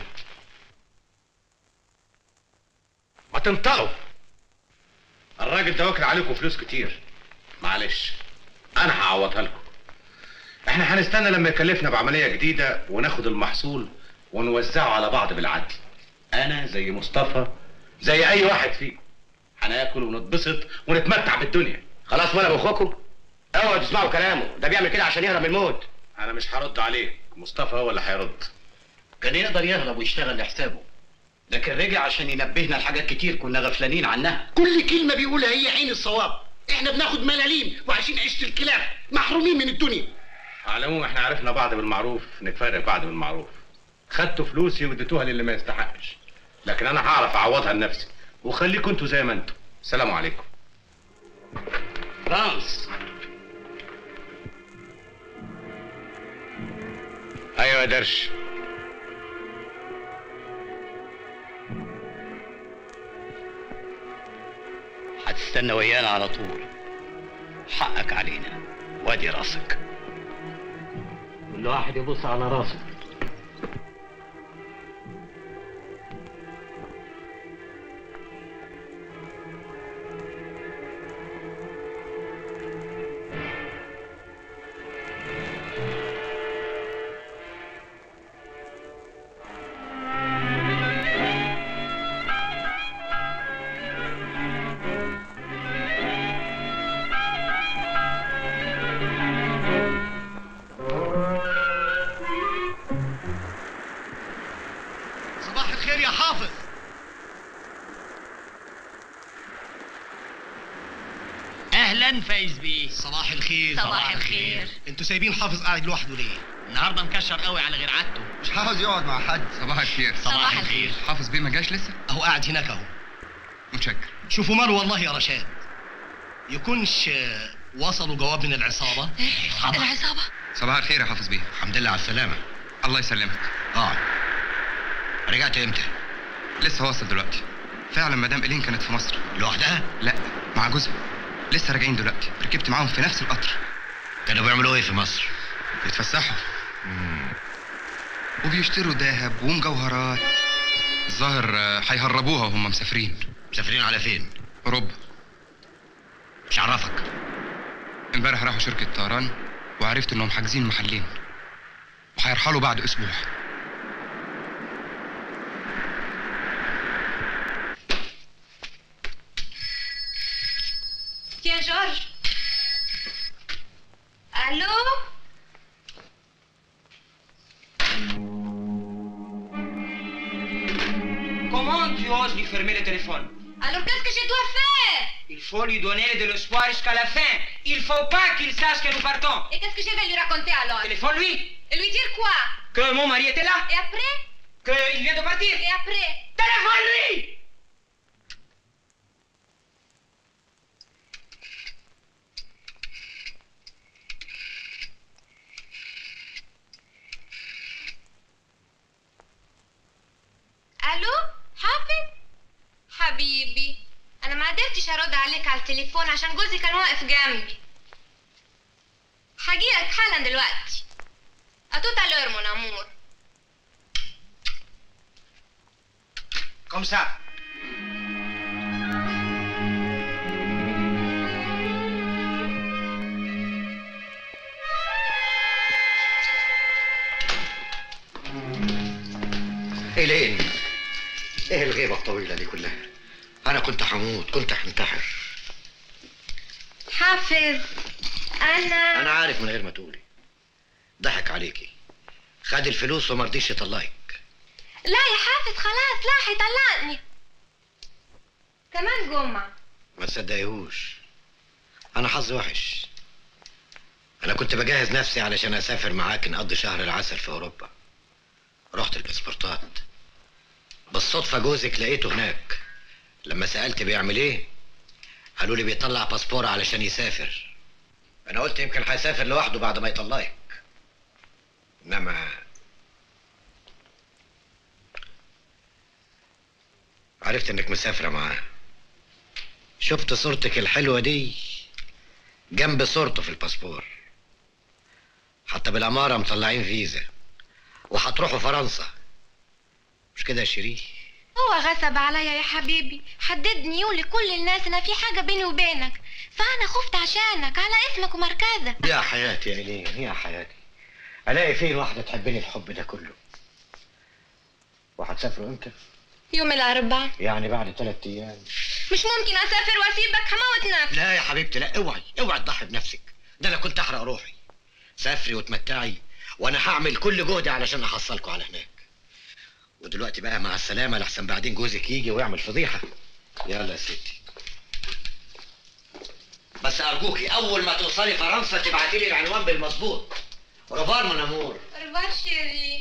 ما تنطقوا الراجل ده واكل عليكم فلوس كتير معلش انا هعوضها لكم احنا هنستنى لما يكلفنا بعمليه جديده وناخد المحصول ونوزعه على بعض بالعدل انا زي مصطفى زي اي واحد فيكم هناكل ونتبسط ونتمتع بالدنيا خلاص وانا باخوكم اوعوا تسمعوا كلامه ده بيعمل كده عشان يهرب من الموت انا مش هرد عليه مصطفى هو اللي هيرد كان يقدر يهرب ويشتغل لحسابه لكن رجع عشان ينبهنا لحاجات كتير كنا غفلانين عنها كل كلمة بيقولها هي عين الصواب احنا بناخد ملاليم وعايشين عيشة الكلاب محرومين من الدنيا على العموم احنا عرفنا بعض بالمعروف نتفرق بعض بالمعروف خدتوا فلوسي واديتوها للي ما يستحقش لكن انا هعرف اعوضها لنفسي وخليكم انتوا زي ما انتوا سلام عليكم فرانس ايوه يا درش هتستنى ويانا على طول حقك علينا وادي راسك كل واحد يبص على راسه صباح الخير يا حافظ اهلا فايز بيه صباح الخير صباح الخير. انتوا سايبين حافظ قاعد لوحده ليه النهارده مكشر قوي على غير عادته مش عاوز يقعد مع حد صباح الخير صباح الخير. حافظ بيه ما جاش لسه اهو قاعد هناك اهو متشكر شوفوا ماله والله يا رشاد يكونش آه، وصلوا جواب من العصابة العصابة صباح الخير يا حافظ بيه الحمد لله على السلامة الله يسلمك اه رجعت امتى؟ لسه واصل دلوقتي فعلا مدام إيلين كانت في مصر لوحدها؟ لا مع جوزها لسه راجعين دلوقتي ركبت معاهم في نفس القطر كانوا بيعملوا ايه في مصر؟ بيتفسحوا وبيشتروا ذهب ومجوهرات الظاهر آه، هيهربوها وهم مسافرين مسافرين على فين؟ اوروبا مش عرفك امبارح راحوا شركة طيران وعرفت انهم حاجزين محلين وهيرحلوا بعد اسبوع Tiens, Georges. Allô Comment tu oses lui fermer le téléphone Alors qu'est-ce que je dois faire Il faut lui donner de l'espoir jusqu'à la fin. Il faut pas qu'il sache que nous partons. Et qu'est-ce que je vais lui raconter alors Téléphone-lui. Et lui dire quoi Que mon mari était là. Et après Qu'il vient de partir. Et après Téléphone-lui الو حافظ حبيبي انا ما قدرتش ارد عليك على التليفون عشان جوزي كان واقف جنبي هجيلك حالا دلوقتي اتوت الور مون امور Comme ça. إيلين إيه الغيبة الطويلة دي كلها أنا كنت هموت كنت هنتحر حافظ انا أنا عارف من غير ما تقولي ضحك عليكي خد الفلوس وما رضيش يطلعك لا يا حافظ خلاص لا هيطلقني كمان جمعة ما تصدقيهوش أنا حظي وحش أنا كنت بجهز نفسي علشان أسافر معاك نقضي شهر العسل في أوروبا رحت الباسبورتات بالصدفة جوزك لقيته هناك لما سألت بيعمل إيه قالوا لي بيطلع باسبور علشان يسافر أنا قلت يمكن هيسافر لوحده بعد ما يطلعك إنما عرفت إنك مسافرة معاه شفت صورتك الحلوة دي جنب صورته في الباسبور حتى بالأمارة مطلعين فيزا وهتروحوا فرنسا مش كده يا شيرين هو غصب عليا يا حبيبي حددني ولكل الناس ان في حاجة بيني وبينك فانا خفت عشانك على اسمك ومركزك يا حياتي يا إيلين يا حياتي ألاقي فين واحدة تحبني الحب ده كله وهتسافروا امتى؟ يوم الاربعاء يعني بعد ثلاث أيام مش ممكن اسافر واسيبك هموت نفسي لا يا حبيبتي لا اوعي اوعي تضحي بنفسك ده انا كنت احرق روحي سافري وتمتعي وانا هعمل كل جهدي علشان احصلكوا على هناك ودلوقتي بقى مع السلامه لحسن بعدين جوزك يجي ويعمل فضيحه يلا يا ستي بس ارجوكي اول ما توصلي فرنسا تبعتي لي العنوان بالمظبوط رفار من امور ريفار شيري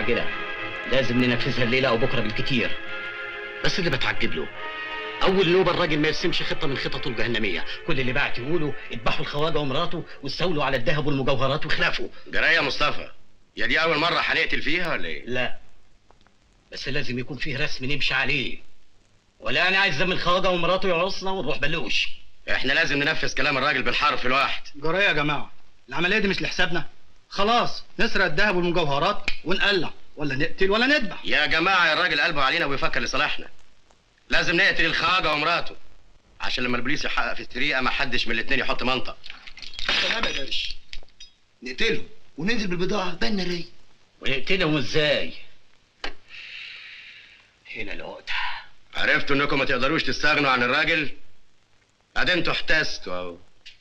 مستعجله لازم ننفذها الليله او بكره بالكتير بس اللي بتعجب له اول نوبه الراجل ما يرسمش خطه من خططه الجهنميه كل اللي بعت يقولوا اذبحوا الخواجه ومراته واستولوا على الذهب والمجوهرات وخلافه جرايه مصطفى يا دي اول مره هنقتل فيها ولا ايه لا بس لازم يكون فيه رسم نمشي عليه ولا انا عايز دم الخواجه ومراته يعصنا ونروح بلوش احنا لازم ننفذ كلام الراجل بالحرف الواحد جرايه يا جماعه العمليه دي مش لحسابنا خلاص نسرق الذهب والمجوهرات ونقلع ولا نقتل ولا نذبح يا جماعه الراجل قلبه علينا وبيفكر لصالحنا لازم نقتل الخواجه ومراته عشان لما البوليس يحقق في السرقه ما حدش من الاتنين يحط منطق تمام يا درش نقتله وننزل بالبضاعه بالنا ري ونقتلهم ازاي هنا العقده عرفتوا انكم ما تقدروش تستغنوا عن الراجل ادي انتوا احتستوا اهو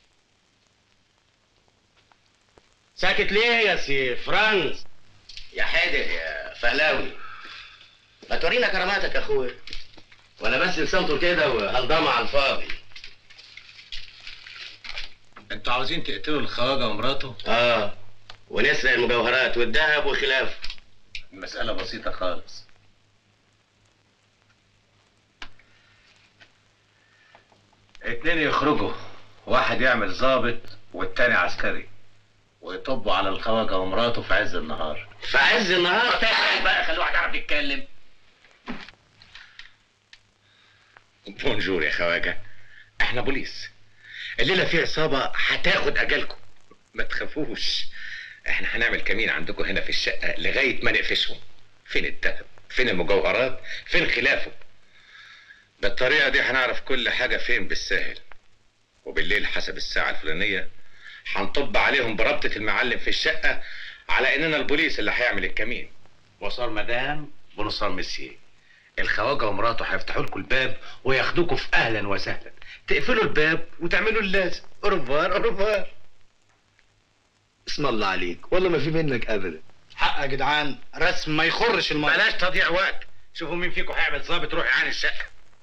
ساكت ليه يا سي فرانس يا حادر يا فهلاوي ما تورينا كراماتك يا اخويا ولا بس لسانته كده وهلضمه على الفاضي انتوا عاوزين تقتلوا الخواجه ومراته؟ اه ونسرق المجوهرات والذهب وخلافه المسألة بسيطة خالص اتنين يخرجوا واحد يعمل ضابط والتاني عسكري ويطبوا على الخواجة ومراته في عز النهار في عز النهار تعال بقى خلي واحد يعرف يتكلم بونجور يا خواجه احنا بوليس الليله في عصابه هتاخد اجالكم ما تخافوش احنا هنعمل كمين عندكم هنا في الشقه لغايه ما نقفشهم فين الذهب فين المجوهرات فين خلافه بالطريقه دي هنعرف كل حاجه فين بالساهل وبالليل حسب الساعه الفلانيه هنطب عليهم بربطه المعلم في الشقه على اننا البوليس اللي هيعمل الكمين وصار مدام بنصار مسيه الخواجه ومراته هيفتحوا لكم الباب وياخدوكوا في اهلا وسهلا تقفلوا الباب وتعملوا اللازم اوروفوار اوروفوار اسم الله عليك والله ما في منك ابدا حق يا جدعان رسم ما يخرش الميه بلاش تضييع وقت شوفوا مين فيكم هيعمل ظابط روح يعاني الشقه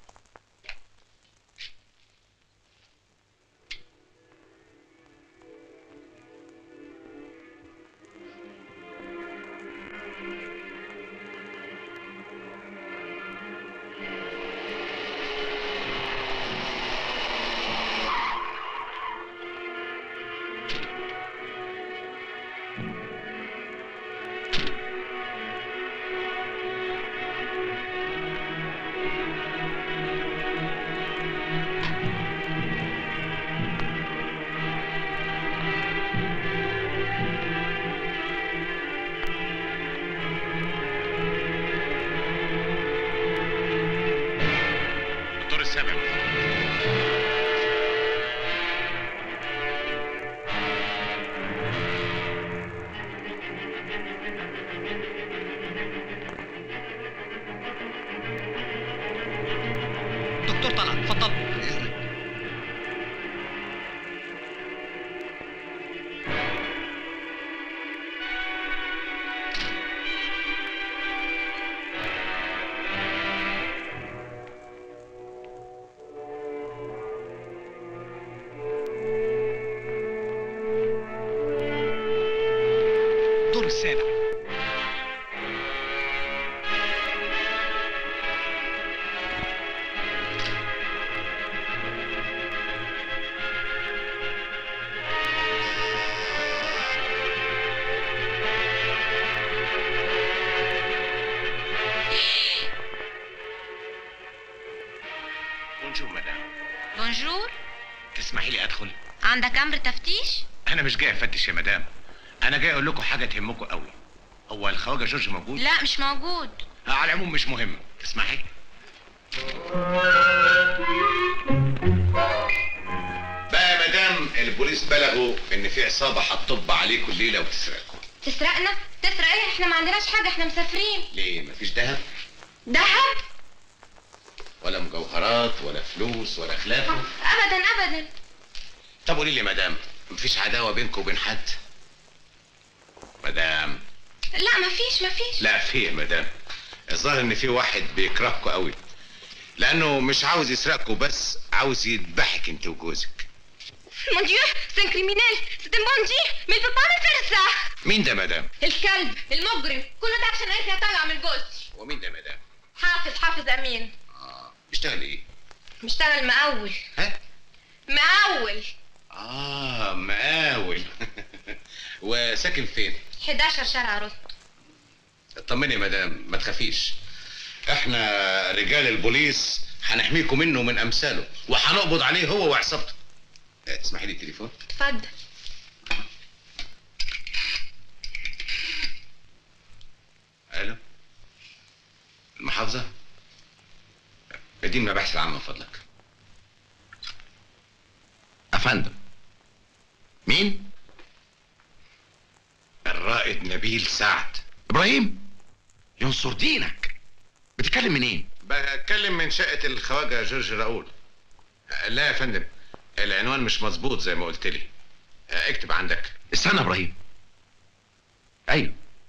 الدور السابع دكتور طلعت اتفضل الدور السابع ونشوف مدام بونجور تسمحي لي ادخل عندك امر تفتيش انا مش جاي افتش يا مدام انا جاي اقول لكم حاجه تهمكم قوي هو الخواجه جورج موجود لا مش موجود آه، على العموم مش مهم تسمحي بقى يا مدام البوليس بلغوا ان في عصابه هتطب عليكم الليله وتسرقكم تسرقنا تسرق ايه احنا ما عندناش حاجه احنا مسافرين ليه مفيش دهب دهب ولا مجوهرات ولا فلوس ولا خلافه ابدا ابدا طب قولي لي يا مدام مفيش عداوه بينكم وبين حد مدام لا مفيش مفيش لا في يا مدام الظاهر ان في واحد بيكرهكوا قوي لانه مش عاوز يسرقكوا بس عاوز يذبحك انت وجوزك Mon Dieu, c'est un criminel. C'est un bandit. Mais il peut pas me faire ça. مين ده مدام الكلب المجرم كله ده عشان عرف يطلع من جوزي ومين ده مدام حافظ حافظ امين بيشتغل ايه بيشتغل مقاول ها مقاول اه مقاول وساكن فين 11 شارع رست اطمني يا مدام ما تخافيش احنا رجال البوليس هنحميكم منه ومن امثاله وهنقبض عليه هو وعصابته اه، تسمحي لي التليفون اتفضل الو المحافظه اديني المباحث العامه من فضلك افندم مين الرائد نبيل سعد ابراهيم ينصر دينك بتتكلم منين بتكلم من شقه الخواجه جورج راؤول لا يا فندم العنوان مش مظبوط زي ما قلت لي اه، اكتب عندك استنى يا ابراهيم ايوه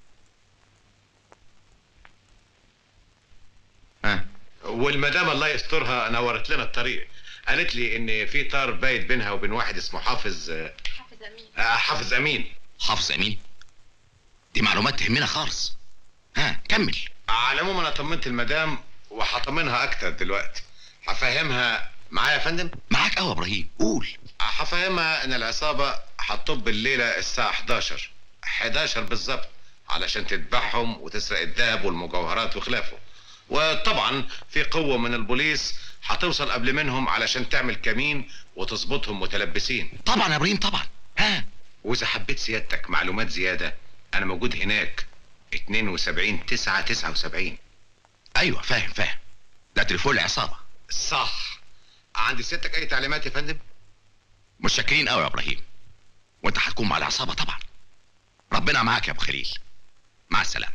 ها والمدام الله يسترها نورت لنا الطريق قالت لي ان في طار بايت بينها وبين واحد اسمه حافظ حافظ امين آه، حافظ امين حافظ امين دي معلومات تهمنا خالص ها كمل على العموم انا طمنت المدام وهطمنها اكتر دلوقتي هفهمها معايا يا فندم معاك قوي يا ابراهيم قول هفهمها ان العصابه هتطب الليله الساعه 11 11 بالظبط علشان تذبحهم وتسرق الذهب والمجوهرات وخلافه وطبعا في قوه من البوليس هتوصل قبل منهم علشان تعمل كمين وتظبطهم متلبسين طبعا يا ابراهيم طبعا ها واذا حبيت سيادتك معلومات زياده انا موجود هناك 72 9 79 ايوه فاهم فاهم ده تليفون العصابه صح عندي سيادتك اي تعليمات يا فندم متشكرين قوي يا ابراهيم وانت هتكون مع العصابه طبعا ربنا معاك يا ابو خليل مع السلامه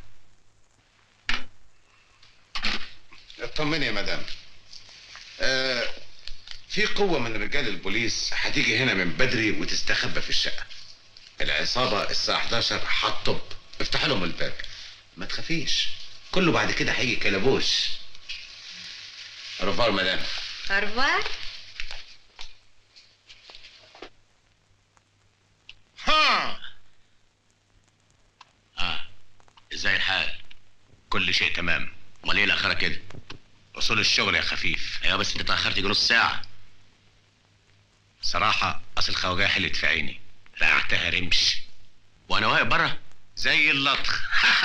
اطمني يا مدام آه في قوة من رجال البوليس هتيجي هنا من بدري وتستخبى في الشقة العصابة الساعة 11 هتطب افتح لهم الباب ما تخافيش كله بعد كده هيجي كلبوش رفار مدام أربعة ها اه ازاي الحال كل شيء تمام امال ايه الاخره كده وصول الشغل يا خفيف ايوه بس انت اتاخرت يجي نص ساعه صراحة أصل الخواجة حلت في عيني رقعتها رمش وانا واقف بره زي اللطخ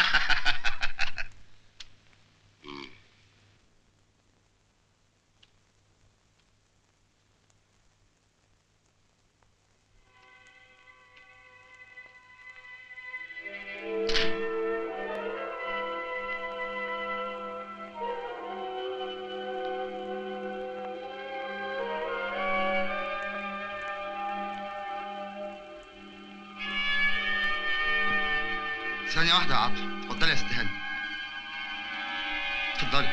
ثانية واحدة يا عطر اتفضلي يا استهانة اتفضلي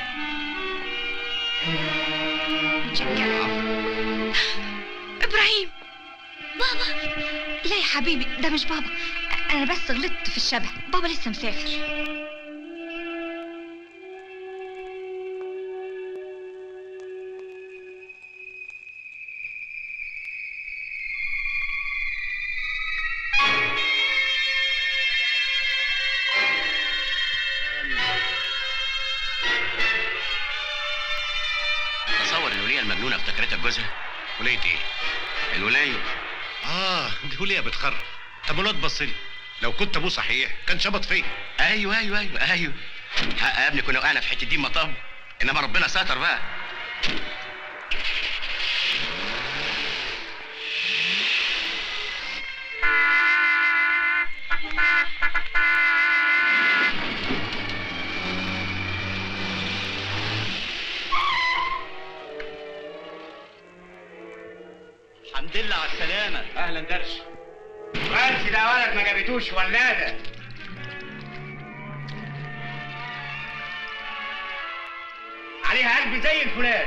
ابراهيم بابا لا يا حبيبي ده مش بابا انا بس غلطت في الشبه بابا لسه مسافر تصور الوليه المجنونه افتكرتك جوزها ولية ايه؟ الولايه اه دي ولية بتخرف طب الواد بص لي لو كنت ابوه صحيح كان شبط فيا ايوه ايوه ايوه ايوه حق يا ابني كنا وقعنا في حته دين مطب انما ربنا ستر بقى الحمد لله على السلامة اهلا درش وانسي ده ولد ما جابتوش ولادة عليها قلب زي الفلان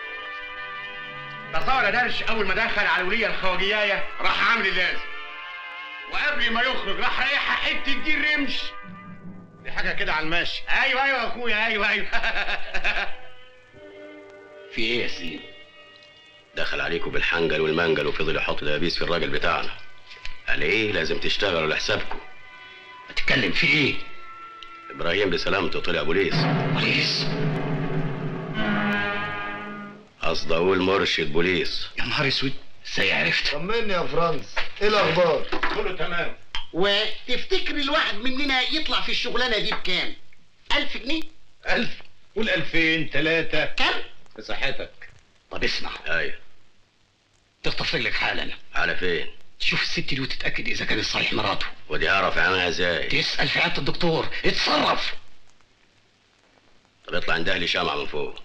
تصور يا درش اول ما دخل على الولية الخواجياية راح عامل اللازم وقبل ما يخرج راح رايحة حتة دي الرمش دي حاجة كده على الماشي ايوه ايوه يا اخويا ايوه ايوه في ايه يا سيدي؟ دخل عليكم بالحنجل والمنجل وفضل يحط دبابيس في الراجل بتاعنا. قال ايه لازم تشتغلوا لحسابكم. تتكلم في ايه ابراهيم بسلامته طلع بوليس بوليس قصد اقول مرشد بوليس يا نهار اسود ازاي عرفت طمني يا فرانس ايه الاخبار كله تمام وتفتكر الواحد مننا يطلع في الشغلانه دي بكام؟ ألف جنيه؟ ألف قول ألفين ثلاثة كم؟ بصحتك طب اسمع ايوه تخطف رجلك حالا على فين تشوف الست دي وتتأكد إذا كانت صحيح مراته ودي اعرف عنها ازاي تسأل في عيادة الدكتور اتصرف طب اطلع عند اهلي شمعة من فوق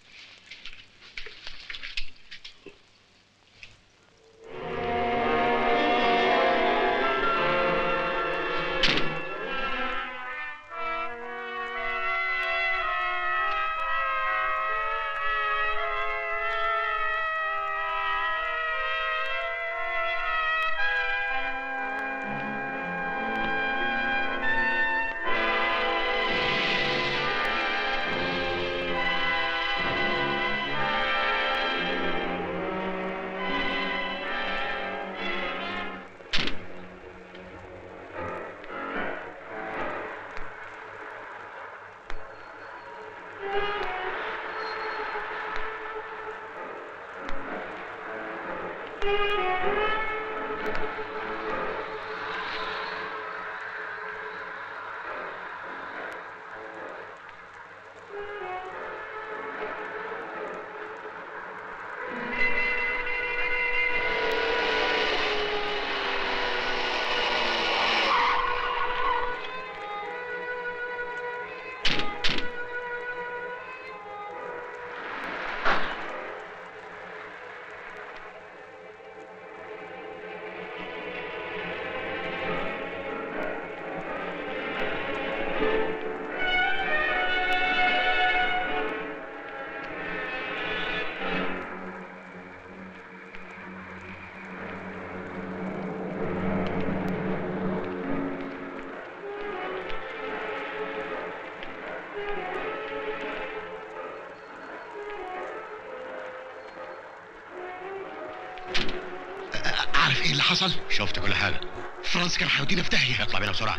عارف ايه اللي حصل؟ شفت كل حاجة فرانس كان هيودينا في داهية اطلع بينا بسرعة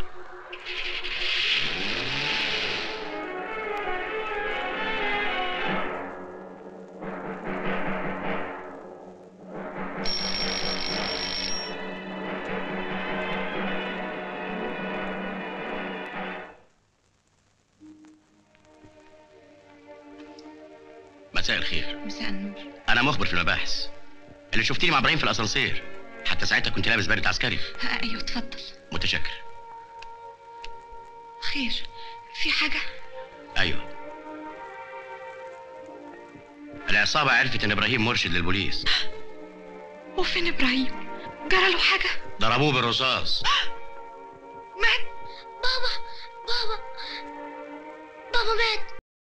مساء الخير مساء النور انا مخبر في المباحث اللي شفتيني مع ابراهيم في الاسانسير حتى ساعتها كنت لابس بدله عسكري ها، ايوه اتفضل متشكر خير في حاجة ايوه العصابة عرفت ان ابراهيم مرشد للبوليس وفين ابراهيم جرى له حاجة ضربوه بالرصاص مات بابا بابا بابا مات